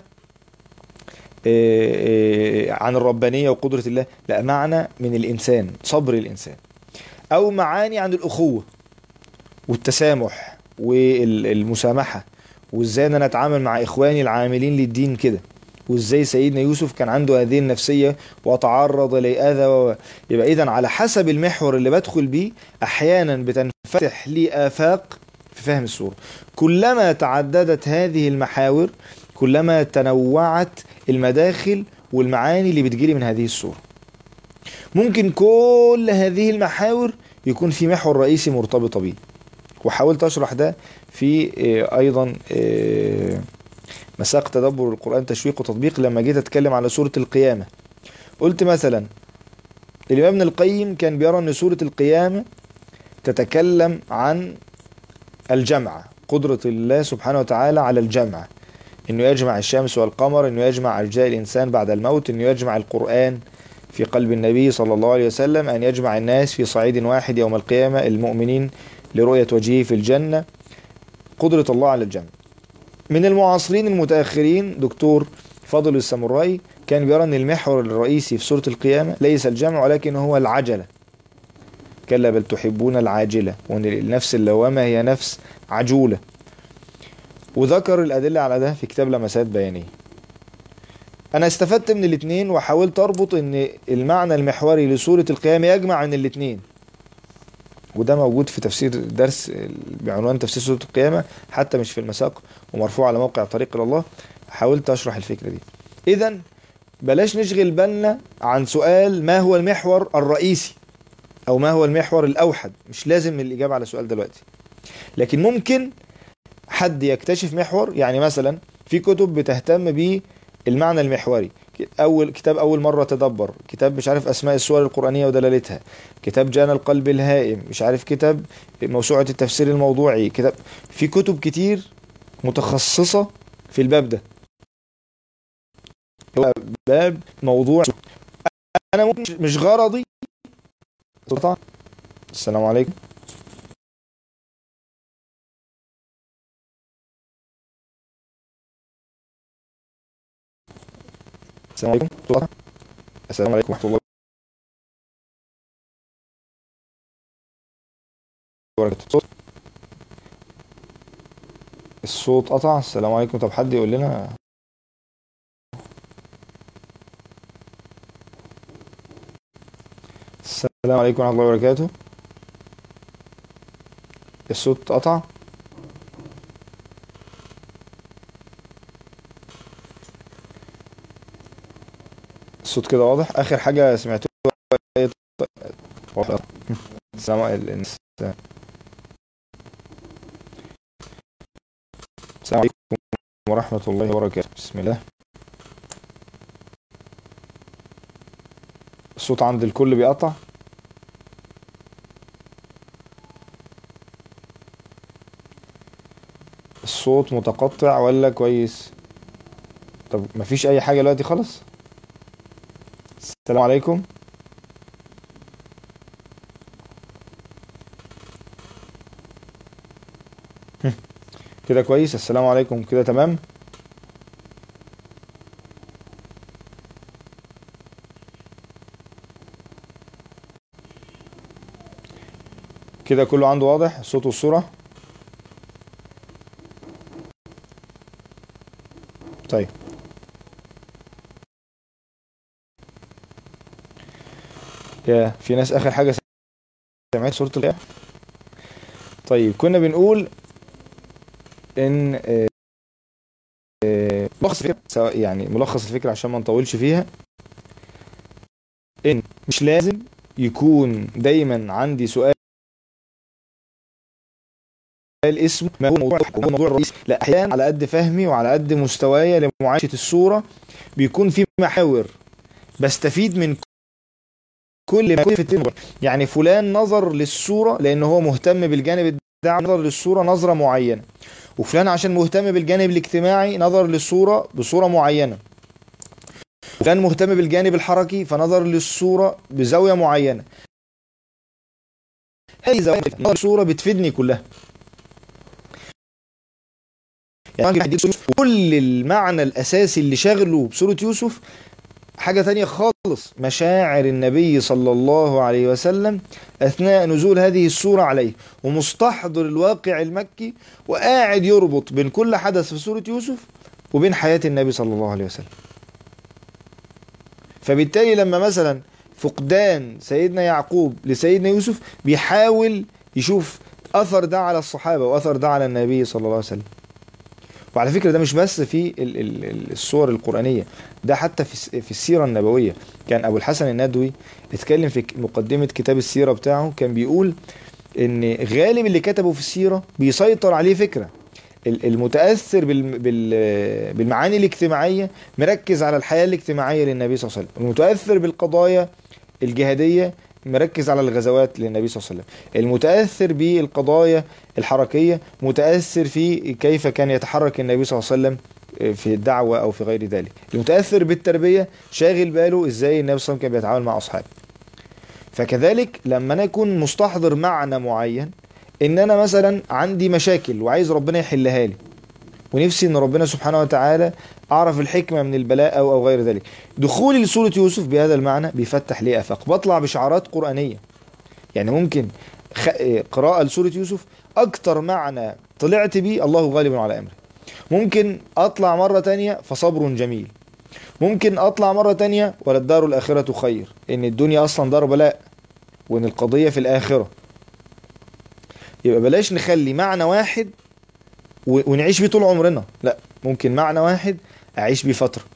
آه، عن الربانية وقدرة الله لا معنى من الإنسان صبر الإنسان أو معاني عن الأخوة والتسامح والمسامحة وإزاي أنا أتعامل مع إخواني العاملين للدين كده وإزاي سيدنا يوسف كان عنده هذه النفسية وتعرض لأذى و... يبقى إذا على حسب المحور اللي بدخل بيه أحيانا بتنفتح لي آفاق في فهم السورة كلما تعددت هذه المحاور كلما تنوعت المداخل والمعاني اللي بتجيلي من هذه السورة ممكن كل هذه المحاور يكون في محور رئيسي مرتبطة بيه وحاولت أشرح ده في آه، أيضا آه، مساق تدبر القرآن تشويق وتطبيق لما جيت أتكلم على سورة القيامة قلت مثلا الإمام ابن القيم كان بيرى أن سورة القيامة تتكلم عن الجمع قدرة الله سبحانه وتعالى على الجمع انه يجمع الشمس والقمر انه يجمع ارجاء الانسان بعد الموت انه يجمع القرآن في قلب النبي صلى الله عليه وسلم ان يجمع الناس في صعيد واحد يوم القيامة المؤمنين لرؤية وجهه في الجنة قدرة الله على الجمع من المعاصرين المتأخرين دكتور فضل الساموراي كان بيرى ان المحور الرئيسي في سورة القيامة ليس الجمع ولكن هو العجلة كلا بل تحبون العاجلة وان النفس اللوامة هي نفس عجولة وذكر الأدلة على ده في كتاب لمسات بيانية أنا استفدت من الاتنين وحاولت أربط إن المعنى المحوري لسورة القيامة يجمع من الاتنين وده موجود في تفسير درس بعنوان تفسير سورة القيامة حتى مش في المساق ومرفوع على موقع طريق إلى الله حاولت أشرح الفكرة دي إذا بلاش نشغل بالنا عن سؤال ما هو المحور الرئيسي او ما هو المحور الاوحد مش لازم الاجابه على السؤال دلوقتي لكن ممكن حد يكتشف محور يعني مثلا في كتب بتهتم بالمعنى المحوري اول كتاب اول مره تدبر كتاب مش عارف اسماء السور القرانيه ودلالتها كتاب جانا القلب الهائم مش عارف كتاب موسوعه التفسير الموضوعي كتاب في كتب كتير متخصصه في الباب ده هو باب موضوع انا ممكن مش غرضي السلام عليكم السلام عليكم السلام عليكم ورحمة الله وبركاته الصوت قطع السلام عليكم طب حد يقول لنا السلام عليكم ورحمة الله وبركاته الصوت قطع الصوت كده واضح اخر حاجة سمعتوها إيه؟ واضح. السلام عليكم السلام عليكم ورحمة الله وبركاته بسم الله الصوت عند الكل بيقطع الصوت متقطع ولا كويس طب مفيش اي حاجة دلوقتي خالص السلام عليكم كده كويس السلام عليكم كده تمام كده كله عنده واضح الصوت والصورة طيب يا في ناس اخر حاجة سمعت صورة القيامة طيب كنا بنقول ان آه، آه، ملخص الفكرة سواء يعني ملخص الفكرة عشان ما نطولش فيها ان مش لازم يكون دايما عندي سؤال اسمه ما هو الموضوع أو ما هو الموضوع الرئيسي لا احيانا على قد فهمي وعلى قد مستواي لمعايشة الصورة بيكون في محاور بستفيد من كل ما يكون في التنبؤ يعني فلان نظر للصورة لان هو مهتم بالجانب الدعوي نظر للصورة نظرة معينة وفلان عشان مهتم بالجانب الاجتماعي نظر للصورة بصورة معينة وفلان مهتم بالجانب الحركي فنظر للصورة بزاوية معينة هذه زاوية نظر الصورة بتفيدني كلها يعني هديك يوسف كل المعنى الأساسي اللي شغله بسورة يوسف حاجة تانية خالص مشاعر النبي صلى الله عليه وسلم أثناء نزول هذه السورة عليه ومستحضر الواقع المكي وقاعد يربط بين كل حدث في سورة يوسف وبين حياة النبي صلى الله عليه وسلم فبالتالي لما مثلا فقدان سيدنا يعقوب لسيدنا يوسف بيحاول يشوف أثر ده على الصحابة وأثر ده على النبي صلى الله عليه وسلم وعلى فكرة ده مش بس في ال- ال- ال- الصور القرآنية ده حتى في الس- في السيرة النبوية كان أبو الحسن الندوي اتكلم في ك- مقدمة كتاب السيرة بتاعه كان بيقول إن غالب اللي كتبه في السيرة بيسيطر عليه فكرة ال- المتأثر بال- بال- بالمعاني الاجتماعية مركز على الحياة الاجتماعية للنبي صلى الله عليه وسلم المتأثر بالقضايا الجهادية مركز على الغزوات للنبي صلى الله عليه وسلم المتأثر بالقضايا الحركية متأثر في كيف كان يتحرك النبي صلى الله عليه وسلم في الدعوة أو في غير ذلك المتأثر بالتربية شاغل باله إزاي النبي صلى الله عليه وسلم كان بيتعامل مع أصحابه فكذلك لما أنا أكون مستحضر معنى معين إن أنا مثلا عندي مشاكل وعايز ربنا يحلها لي ونفسي ان ربنا سبحانه وتعالى اعرف الحكمه من البلاء او او غير ذلك دخولي لسوره يوسف بهذا المعنى بيفتح لي افاق بطلع بشعارات قرانيه يعني ممكن خ... قراءه لسوره يوسف اكتر معنى طلعت بيه الله غالب على امره ممكن اطلع مره تانية فصبر جميل ممكن اطلع مره تانية وللدار الاخره خير ان الدنيا اصلا دار بلاء وان القضيه في الاخره يبقى بلاش نخلي معنى واحد و- ونعيش بيه طول عمرنا لا ممكن معنى واحد اعيش بيه فتره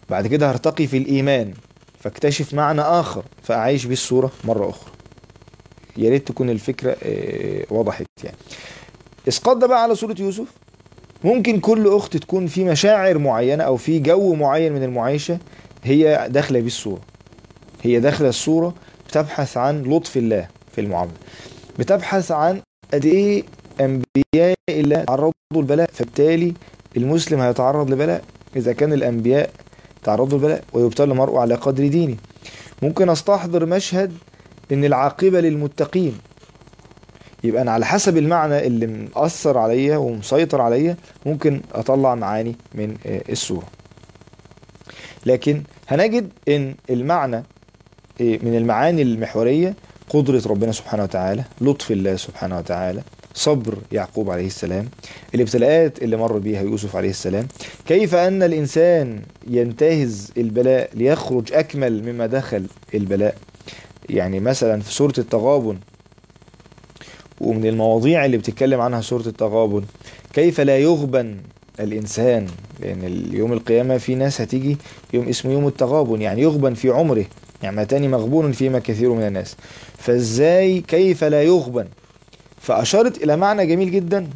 بعد كده هرتقي في الإيمان فاكتشف معنى آخر فأعيش بيه الصورة مرة أخرى يا ريت تكون الفكرة آه، وضحت يعني اسقاط ده بقى على سورة يوسف ممكن كل أخت تكون في مشاعر معينة أو في جو معين من المعيشة هي داخلة بيه الصورة هي داخلة الصورة بتبحث عن لطف الله في المعاملة بتبحث عن قد إيه أنبياء الله تعرضوا البلاء فبالتالي المسلم هيتعرض لبلاء إذا كان الأنبياء تعرضوا لبلاء ويبتلى المرء على قدر دينه ممكن استحضر مشهد ان العاقبة للمتقين يبقى انا على حسب المعنى اللي مأثر عليا ومسيطر عليا ممكن اطلع معاني من آه، السورة لكن هنجد ان المعنى آه، من المعاني المحورية قدرة ربنا سبحانه وتعالى لطف الله سبحانه وتعالى صبر يعقوب عليه السلام الابتلاءات اللي مر بيها يوسف عليه السلام كيف أن الإنسان ينتهز البلاء ليخرج أكمل مما دخل البلاء يعني مثلا في سورة التغابن ومن المواضيع اللي بتتكلم عنها سورة التغابن كيف لا يغبن الإنسان لأن اليوم القيامة في ناس هتيجي يوم اسمه يوم التغابن يعني يغبن في عمره نعمتان مغبون فيما كثير من الناس فازاي كيف لا يغبن فأشارت إلى معنى جميل جدا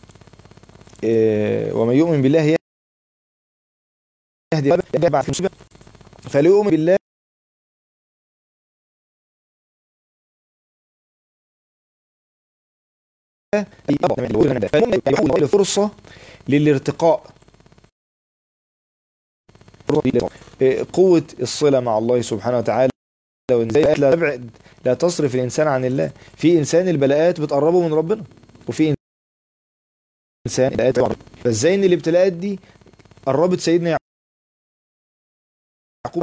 إيه، ومن يؤمن بالله يهدي يبعث في مصيبة فلا يؤمن بالله يحول فرصة للارتقاء إيه، قوة الصلة مع الله سبحانه وتعالى وان ازاي لا تبعد لا تصرف الانسان عن الله في انسان البلاءات بتقربه من ربنا وفي انسان البلاءات بتقربه. فازاي ان الابتلاءات دي قربت سيدنا يعقوب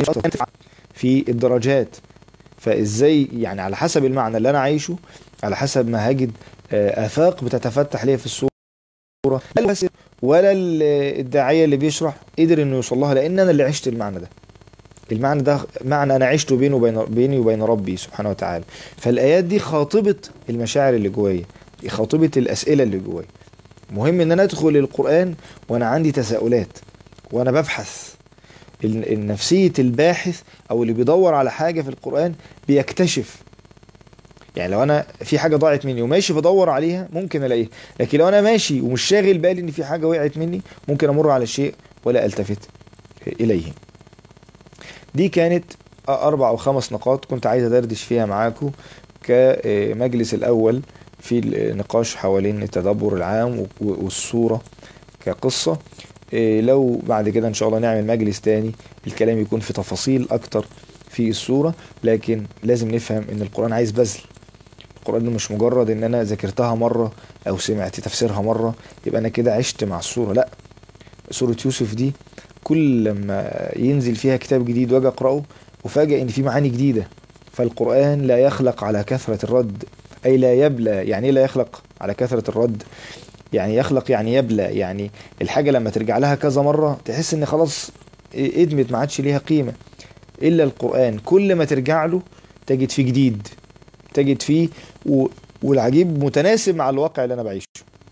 في الدرجات فازاي يعني على حسب المعنى اللي انا عايشه على حسب ما هجد آه، افاق بتتفتح ليا في الصوره لا بس ولا ال- الداعيه اللي بيشرح قدر انه يوصل لها لان انا اللي عشت المعنى ده المعنى ده معنى انا عشته بينه وبين بيني وبين ربي سبحانه وتعالى فالايات دي خاطبه المشاعر اللي جوايا خاطبه الاسئله اللي جوايا مهم ان انا ادخل القران وانا عندي تساؤلات وانا ببحث ال- النفسيه الباحث او اللي بيدور على حاجه في القران بيكتشف يعني لو انا في حاجه ضاعت مني وماشي بدور عليها ممكن الاقيها لكن لو انا ماشي ومش شاغل بالي ان في حاجه وقعت مني ممكن امر على شيء ولا التفت اليه دي كانت اربع او خمس نقاط كنت عايز ادردش فيها معاكم كمجلس الاول في النقاش حوالين التدبر العام و- والصوره كقصه إيه، لو بعد كده ان شاء الله نعمل مجلس تاني الكلام يكون في تفاصيل اكتر في الصوره لكن لازم نفهم ان القران عايز بذل القران ده مش مجرد ان انا ذاكرتها مره او سمعت تفسيرها مره يبقى انا كده عشت مع الصوره لا سوره يوسف دي كل لما ينزل فيها كتاب جديد واجي اقراه افاجئ ان في معاني جديده فالقران لا يخلق على كثره الرد اي لا يبلى يعني ايه لا يخلق على كثره الرد يعني يخلق يعني يبلى يعني الحاجه لما ترجع لها كذا مره تحس ان خلاص ادمت ما عادش ليها قيمه الا القران كل ما ترجع له تجد فيه جديد تجد فيه و... والعجيب متناسب مع الواقع اللي انا بعيشه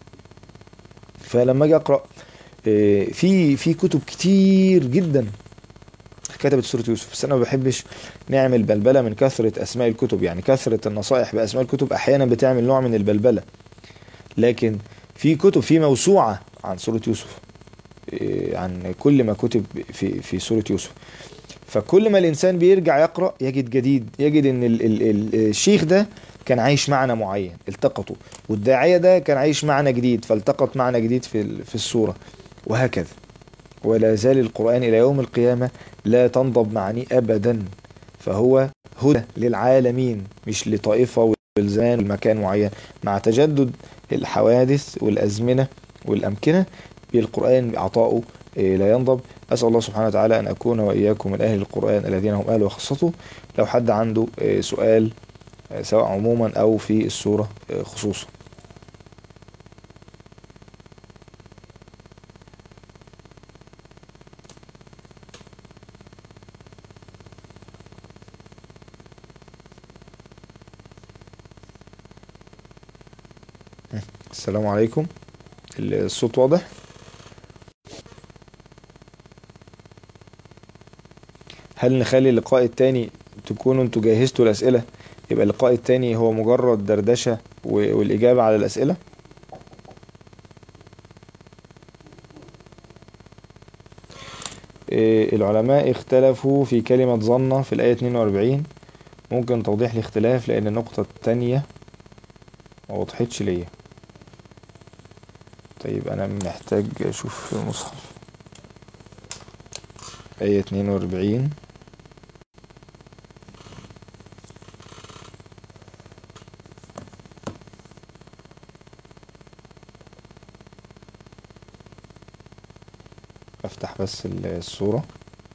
فلما اجي اقرا آه، في في كتب كتير جدا كتبت سوره يوسف بس انا ما بحبش نعمل بلبله من كثره اسماء الكتب يعني كثره النصائح باسماء الكتب احيانا بتعمل نوع من البلبله لكن في كتب في موسوعه عن سوره يوسف آه، عن كل ما كتب في في سوره يوسف فكل ما الانسان بيرجع يقرا يجد جديد يجد ان ال ال ال الشيخ ده كان عايش معنى معين التقطوا والداعيه ده كان عايش معنى جديد فالتقط معنى جديد في ال- في السوره وهكذا ولا زال القرآن إلى يوم القيامة لا تنضب معانيه أبدا فهو هدى للعالمين مش لطائفة والزمان والمكان معين مع تجدد الحوادث والأزمنة والأمكنة القرآن عطاؤه إيه، لا ينضب أسأل الله سبحانه وتعالى أن أكون وإياكم من أهل القرآن الذين هم أهله وخاصته لو حد عنده إيه، سؤال آه، سواء عموما أو في السورة آه، خصوصا السلام عليكم الصوت واضح هل نخلي اللقاء التاني تكونوا انتوا جهزتوا الأسئلة يبقى اللقاء التاني هو مجرد دردشة و- والإجابة على الأسئلة إيه، العلماء اختلفوا في كلمة ظن في الآية 42 ممكن توضيح الاختلاف لأن النقطة التانية ما وضحتش ليا طيب أنا محتاج أشوف في المصحف آية 42 أفتح بس ال- الصورة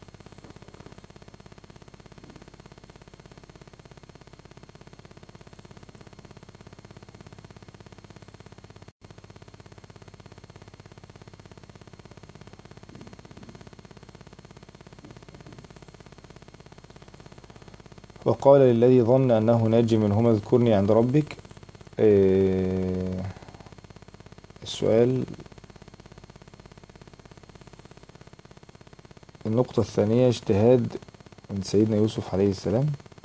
وقال للذي ظن أنه ناج منهما اذكرني عند ربك آه، السؤال النقطة الثانية اجتهاد من سيدنا يوسف عليه السلام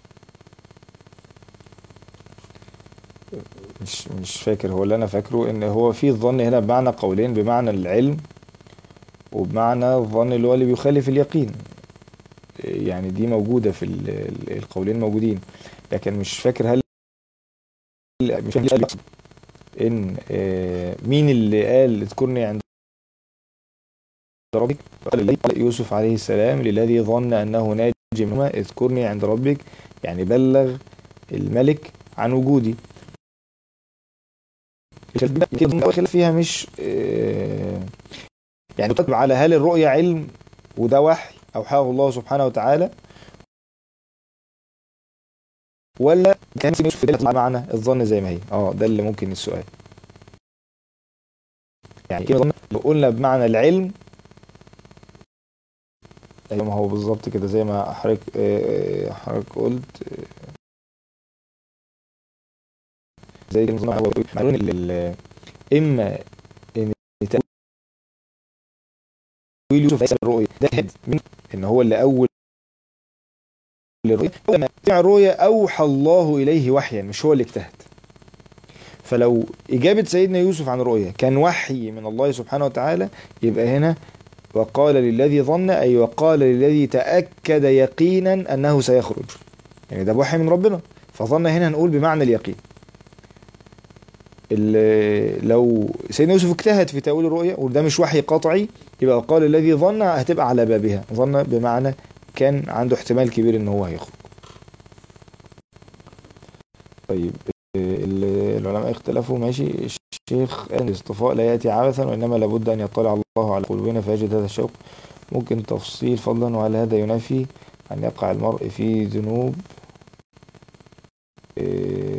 مش مش فاكر هو اللي انا فاكره ان هو في الظن هنا بمعنى قولين بمعنى العلم وبمعنى الظن اللي هو اللي بيخالف اليقين يعني دي موجودة في ال- ال- القولين موجودين لكن مش فاكر هل مش فاكر يقصد ان آه، مين اللي قال اذكرني عند ربك قال الذي قال يوسف عليه السلام للذي ظن انه ناج منهما اذكرني عند ربك يعني بلغ الملك عن وجودي الخلاف فيها مش آه، يعني تتبع على هل الرؤيا علم وده وحي اوحاه الله سبحانه وتعالى ولا كان يوسف في معنى الظن زي ما هي اه ده اللي ممكن السؤال يعني كده لو قلنا بمعنى العلم ايوه ما هو بالظبط كده زي ما حضرتك آه، حضرتك قلت آه، زي كلمة ظن هو معلوم ال- ال- اما ان تأويل يوسف ليس الرؤيا ده هد من ان هو اللي اول الرؤيا لما سمع الرؤيا اوحى الله اليه وحيا مش هو اللي اجتهد فلو اجابه سيدنا يوسف عن الرؤيا كان وحي من الله سبحانه وتعالى يبقى هنا وقال للذي ظن اي وقال للذي تاكد يقينا انه سيخرج يعني ده وحي من ربنا فظن هنا هنقول بمعنى اليقين ال- لو سيدنا يوسف اجتهد في تأويل الرؤيا وده مش وحي قطعي يبقى قال الذي ظن هتبقى على بابها ظن بمعنى كان عنده احتمال كبير ان هو هيخرج طيب ال- العلماء اختلفوا ماشي الشيخ قال الاصطفاء لا يأتي عبثا وإنما لابد أن يطلع الله على قلوبنا فيجد هذا الشوق ممكن تفصيل فضلا وهل هذا ينافي أن يقع المرء في ذنوب إيه،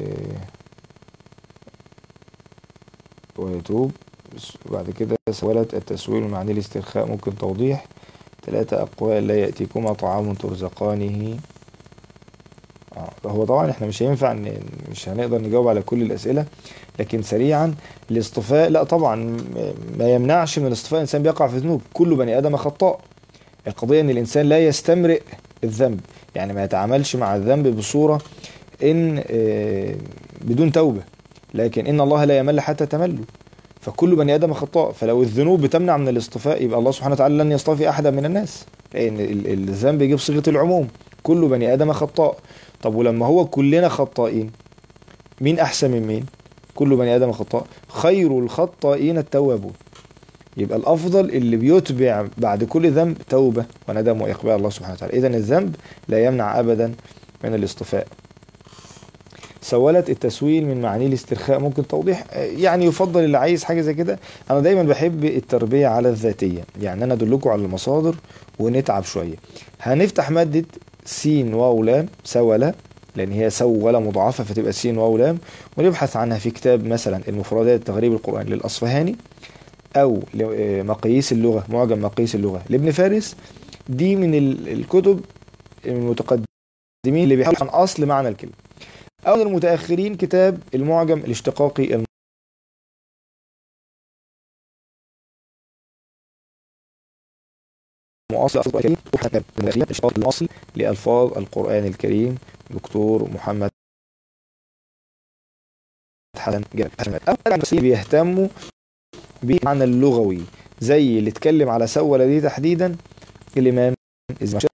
ويتوب بس- وبعد كده سولت التسويل ومعنى الاسترخاء ممكن توضيح ثلاثة أقوال لا يأتيكما طعام ترزقانه آه، هو طبعا احنا مش هينفع ان مش هنقدر نجاوب على كل الأسئلة لكن سريعا الاصطفاء لا طبعا م- ما يمنعش من الاصطفاء الإنسان بيقع في ذنوب كل بني آدم خطاء القضية ان الإنسان لا يستمرئ الذنب يعني ما يتعاملش مع الذنب بصورة ان آه، بدون توبة لكن ان الله لا يمل حتى تملوا فكل بني ادم خطاء فلو الذنوب بتمنع من الاصطفاء يبقى الله سبحانه وتعالى لن يصطفي احدا من الناس لان ال- ال- الذنب يجيب صيغه العموم كل بني ادم خطاء طب ولما هو كلنا خطائين مين احسن من مين كل بني ادم خطاء خير الخطائين التوابون يبقى الافضل اللي بيتبع بعد كل ذنب توبه وندم واقبال الله سبحانه وتعالى اذا الذنب لا يمنع ابدا من الاصطفاء سولت التسويل من معاني الاسترخاء ممكن توضيح آه، يعني يفضل اللي عايز حاجه زي كده انا دايما بحب التربيه على الذاتيه يعني انا ادلكم على المصادر ونتعب شويه هنفتح ماده س واو لام سوله لان هي سوله مضاعفه فتبقى س واو لام ونبحث عنها في كتاب مثلا المفردات تغريب القران للاصفهاني او ل- آه، مقاييس اللغه معجم مقاييس اللغه لابن فارس دي من ال- الكتب المتقدمين اللي بيحاولوا عن اصل معنى الكلمه أو من المتأخرين كتاب المعجم الاشتقاقي مؤصل الكريم المؤصل لألفاظ القرآن الكريم دكتور محمد حسن جابر بيهتموا بالمعنى اللغوي زي اللي اتكلم على سولة دي تحديدا الإمام الزمخشري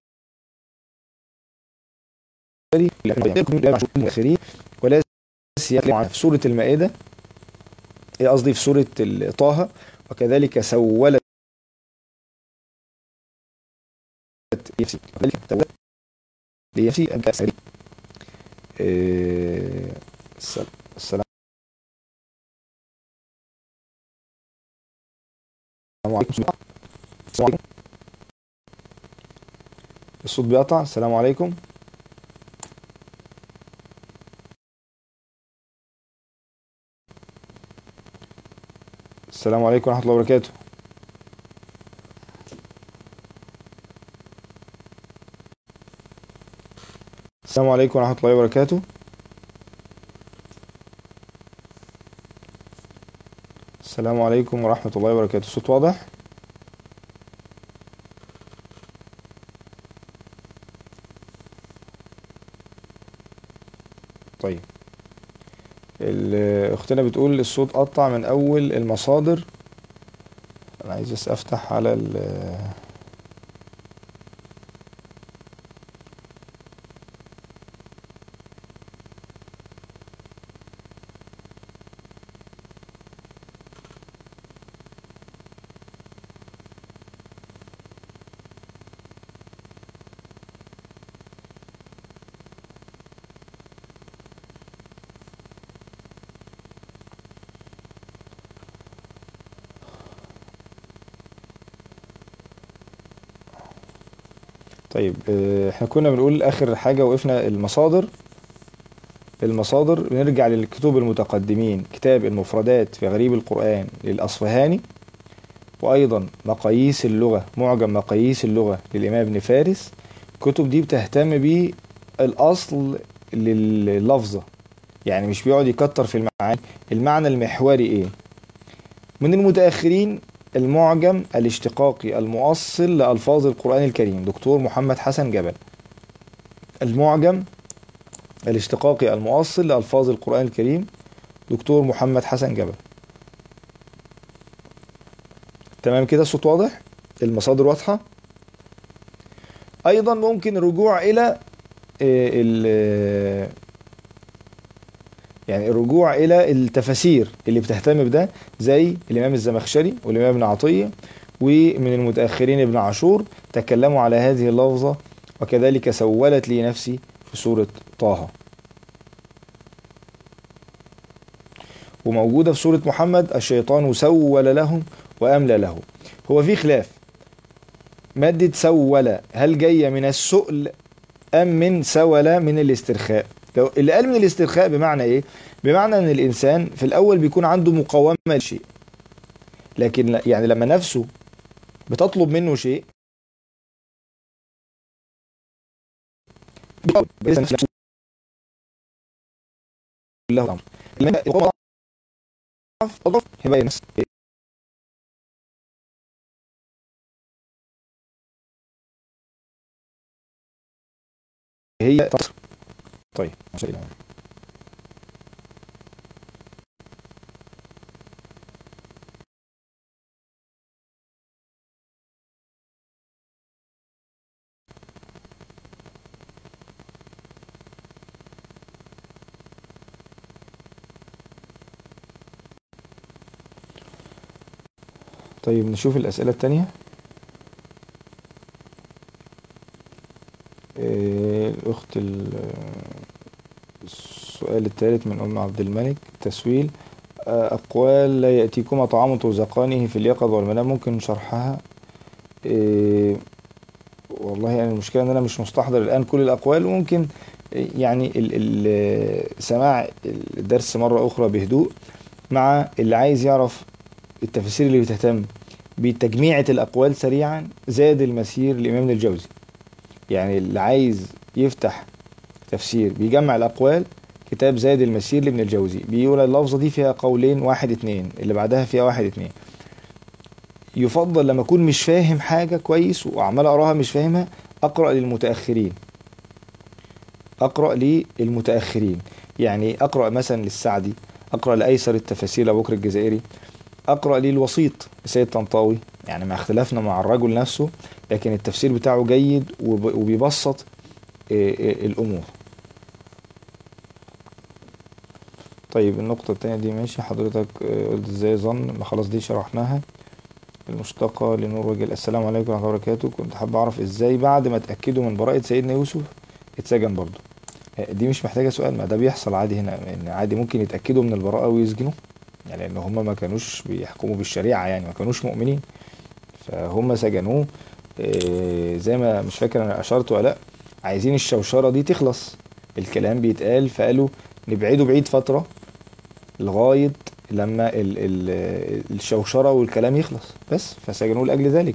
المؤخرين ولا سياق في سورة المائدة قصدي في سورة طه وكذلك سولت يفسي وكذلك ليفسي أنك سريع السلام عليكم السلام عليكم الصوت بيقطع السلام عليكم السلام عليكم ورحمة الله وبركاته السلام عليكم ورحمة الله وبركاته السلام عليكم ورحمة الله وبركاته الصوت واضح طيب اختنا بتقول الصوت قطع من اول المصادر انا عايز بس افتح على ال طيب احنا كنا بنقول اخر حاجة وقفنا المصادر المصادر بنرجع للكتب المتقدمين كتاب المفردات في غريب القرآن للأصفهاني وأيضا مقاييس اللغة معجم مقاييس اللغة للإمام ابن فارس الكتب دي بتهتم بالأصل لللفظة يعني مش بيقعد يكتر في المعاني المعنى المحوري ايه من المتأخرين المعجم الاشتقاقي المؤصل لألفاظ القرآن الكريم دكتور محمد حسن جبل المعجم الاشتقاقي المؤصل لألفاظ القرآن الكريم دكتور محمد حسن جبل تمام كده الصوت واضح المصادر واضحة أيضا ممكن الرجوع إلى يعني الرجوع إلى التفاسير اللي بتهتم بده زي الإمام الزمخشري والإمام ابن عطية ومن المتأخرين ابن عاشور تكلموا على هذه اللفظة وكذلك سولت لي نفسي في سورة طه وموجودة في سورة محمد الشيطان سول لهم وأملى له هو في خلاف مادة سول هل جاية من السؤل أم من سول من الاسترخاء لو اللي قال من الاسترخاء بمعنى ايه بمعنى ان الانسان في الاول بيكون عنده مقاومه لشيء لكن يعني لما نفسه بتطلب منه شيء له هيبقى هي تصر طيب ماشي طيب نشوف الأسئلة التانية الأخت السؤال الثالث من أم عبد الملك تسويل أقوال لا يأتيكما طعام ترزقانه في اليقظة والمنام ممكن شرحها إيه والله يعني المشكلة إن أنا مش مستحضر الآن كل الأقوال وممكن يعني ال ال سماع الدرس مرة أخرى بهدوء مع اللي عايز يعرف التفاسير اللي بتهتم بتجميعة الأقوال سريعا زاد المسير لإمام الجوزي يعني اللي عايز يفتح تفسير بيجمع الأقوال كتاب زاد المسير لابن الجوزي بيقول اللفظة دي فيها قولين واحد اتنين اللي بعدها فيها واحد اتنين يفضل لما اكون مش فاهم حاجه كويس وعمال اقراها مش فاهمها اقرا للمتاخرين اقرا للمتاخرين يعني اقرا مثلا للسعدي اقرا لايسر التفاسير لابو بكر الجزائري اقرا للوسيط السيد طنطاوي يعني مع اختلافنا مع الرجل نفسه لكن التفسير بتاعه جيد وب- وبيبسط آه، آه، الامور طيب النقطة التانية دي ماشي حضرتك آه، قلت ازاي ظن ما خلاص دي شرحناها المشتقة لنور وجه السلام عليكم ورحمة الله وبركاته كنت حابب اعرف ازاي بعد ما اتأكدوا من براءة سيدنا يوسف اتسجن برضه آه، دي مش محتاجة سؤال ما ده بيحصل عادي هنا ان عادي ممكن يتأكدوا من البراءة ويسجنوا يعني لان هم ما كانوش بيحكموا بالشريعة يعني ما كانوش مؤمنين فهم سجنوه آه، زي ما مش فاكر انا اشرت ولا لا عايزين الشوشرة دي تخلص الكلام بيتقال فقالوا نبعده بعيد فترة لغاية لما ال ال الشوشرة والكلام يخلص بس فسجنوه لأجل ذلك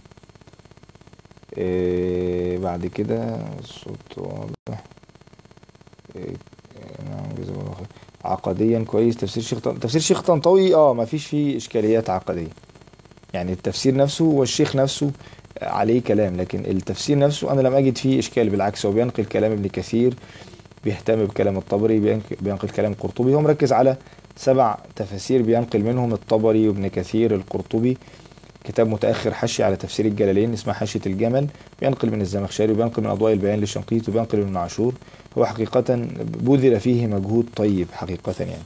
إيه بعد كده الصوت واضح إيه نعم جزاك الله خير عقديا كويس تفسير شيخ طن- تفسير شيخ طنطاوي اه ما فيش فيه اشكاليات عقديه يعني التفسير نفسه والشيخ نفسه عليه كلام لكن التفسير نفسه انا لم اجد فيه اشكال بالعكس هو بينقل كلام ابن كثير بيهتم بكلام الطبري بينق- بينقل كلام القرطبي هو مركز على سبع تفاسير بينقل منهم الطبري وابن كثير القرطبي كتاب متأخر حشي على تفسير الجلالين اسمه حاشية الجمل بينقل من الزمخشري وبينقل من أضواء البيان للشنقيطي وبينقل من ابن عاشور هو حقيقة بذل فيه مجهود طيب حقيقة يعني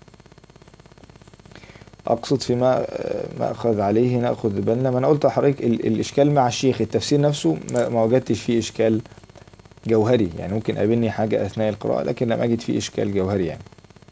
أقصد فيما ما أخذ عليه نأخذ بالنا ما أنا قلت لحضرتك ال- الإشكال مع الشيخ التفسير نفسه ما ما وجدتش فيه إشكال جوهري يعني ممكن قابلني حاجة أثناء القراءة لكن لم أجد فيه إشكال جوهري يعني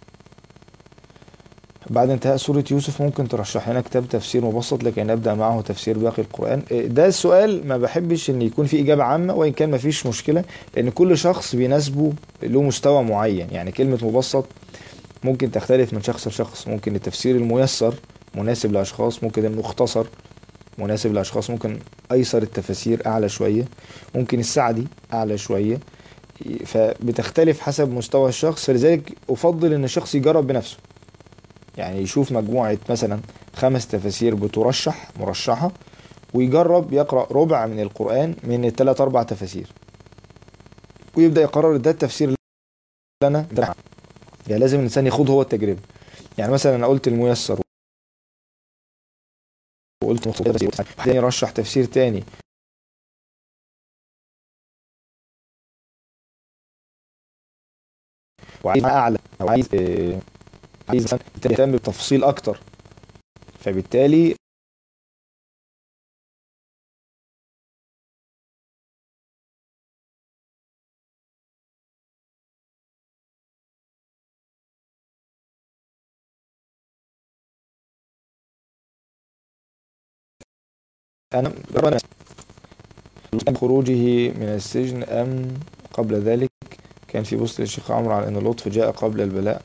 بعد انتهاء سورة يوسف ممكن ترشح لنا كتاب تفسير مبسط لكي نبدأ معه تفسير باقي القرآن إيه، ده السؤال ما بحبش ان يكون فيه إجابة عامة وإن كان ما فيش مشكلة لأن كل شخص بيناسبه له مستوى معين يعني كلمة مبسط ممكن تختلف من شخص لشخص ممكن التفسير الميسر مناسب لأشخاص ممكن المختصر مناسب لأشخاص ممكن أيسر التفاسير أعلى شوية ممكن السعدي أعلى شوية فبتختلف حسب مستوى الشخص فلذلك أفضل إن الشخص يجرب بنفسه يعني يشوف مجموعة مثلا خمس تفاسير بترشح مرشحة ويجرب يقرأ ربع من القرآن من الثلاث أربع تفاسير ويبدأ يقرر ده التفسير اللي أنا يعني لازم الإنسان يخوض هو التجربة يعني مثلا أنا قلت الميسر وقلت مختصر واحد تاني يرشح تفسير تاني وعايز اعلى او عايز آه، عايز مثلا يهتم بتفصيل اكتر فبالتالي انا أنا خروجه من السجن ام قبل ذلك كان في بوست للشيخ عمرو على ان اللطف جاء قبل البلاء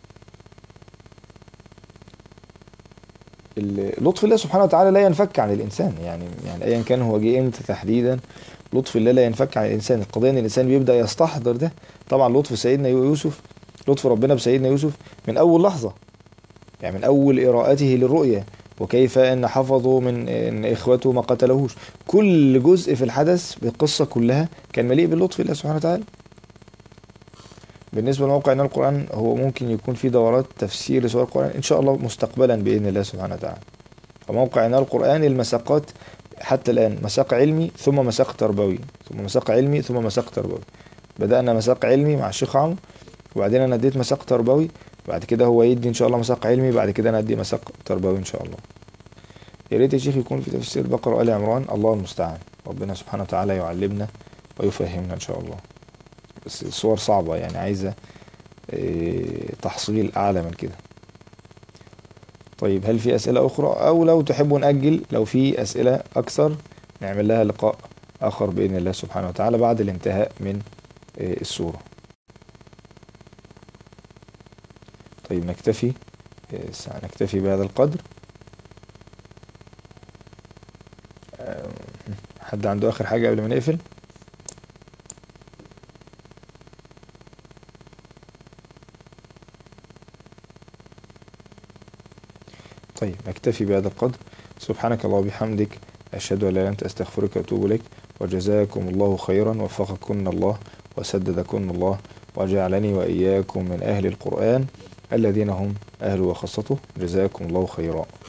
ال- لطف الله سبحانه وتعالى لا ينفك عن الانسان يعني يعني ايا كان هو جه امتى تحديدا لطف الله لا ينفك عن الانسان القضيه ان الانسان بيبدا يستحضر ده طبعا لطف سيدنا يوسف لطف ربنا بسيدنا يوسف من اول لحظه يعني من اول قراءته للرؤيا وكيف ان حفظوا من ان اخوته ما قتلوهوش كل جزء في الحدث بالقصه كلها كان مليء باللطف الله سبحانه وتعالى بالنسبه لموقع عناية القران هو ممكن يكون في دورات تفسير لسور القران ان شاء الله مستقبلا باذن الله سبحانه وتعالى فموقع عناية القران المساقات حتى الان مساق علمي ثم مساق تربوي ثم مساق علمي ثم مساق تربوي بدانا مساق علمي مع الشيخ عمرو وبعدين انا اديت مساق تربوي بعد كده هو يدي ان شاء الله مساق علمي بعد كده انا ادي مساق تربوي ان شاء الله يا ريت يا شيخ يكون في تفسير البقره وال عمران الله المستعان ربنا سبحانه وتعالى يعلمنا ويفهمنا ان شاء الله بس الصور صعبه يعني عايزه إيه، تحصيل اعلى من كده طيب هل في اسئله اخرى او لو تحبوا ناجل لو في اسئله اكثر نعمل لها لقاء اخر باذن الله سبحانه وتعالى بعد الانتهاء من إيه، السوره طيب نكتفي إيه، ساعة نكتفي بهذا القدر آه، حد عنده اخر حاجه قبل ما نقفل طيب نكتفي بهذا القدر سبحانك الله وبحمدك أشهد أن لا إله إلا أنت أستغفرك وأتوب إليك وجزاكم الله خيرا وفقكن الله وسددكن الله وجعلني وإياكم من أهل القرآن الذين هم أهل وخاصته جزاكم الله خيرا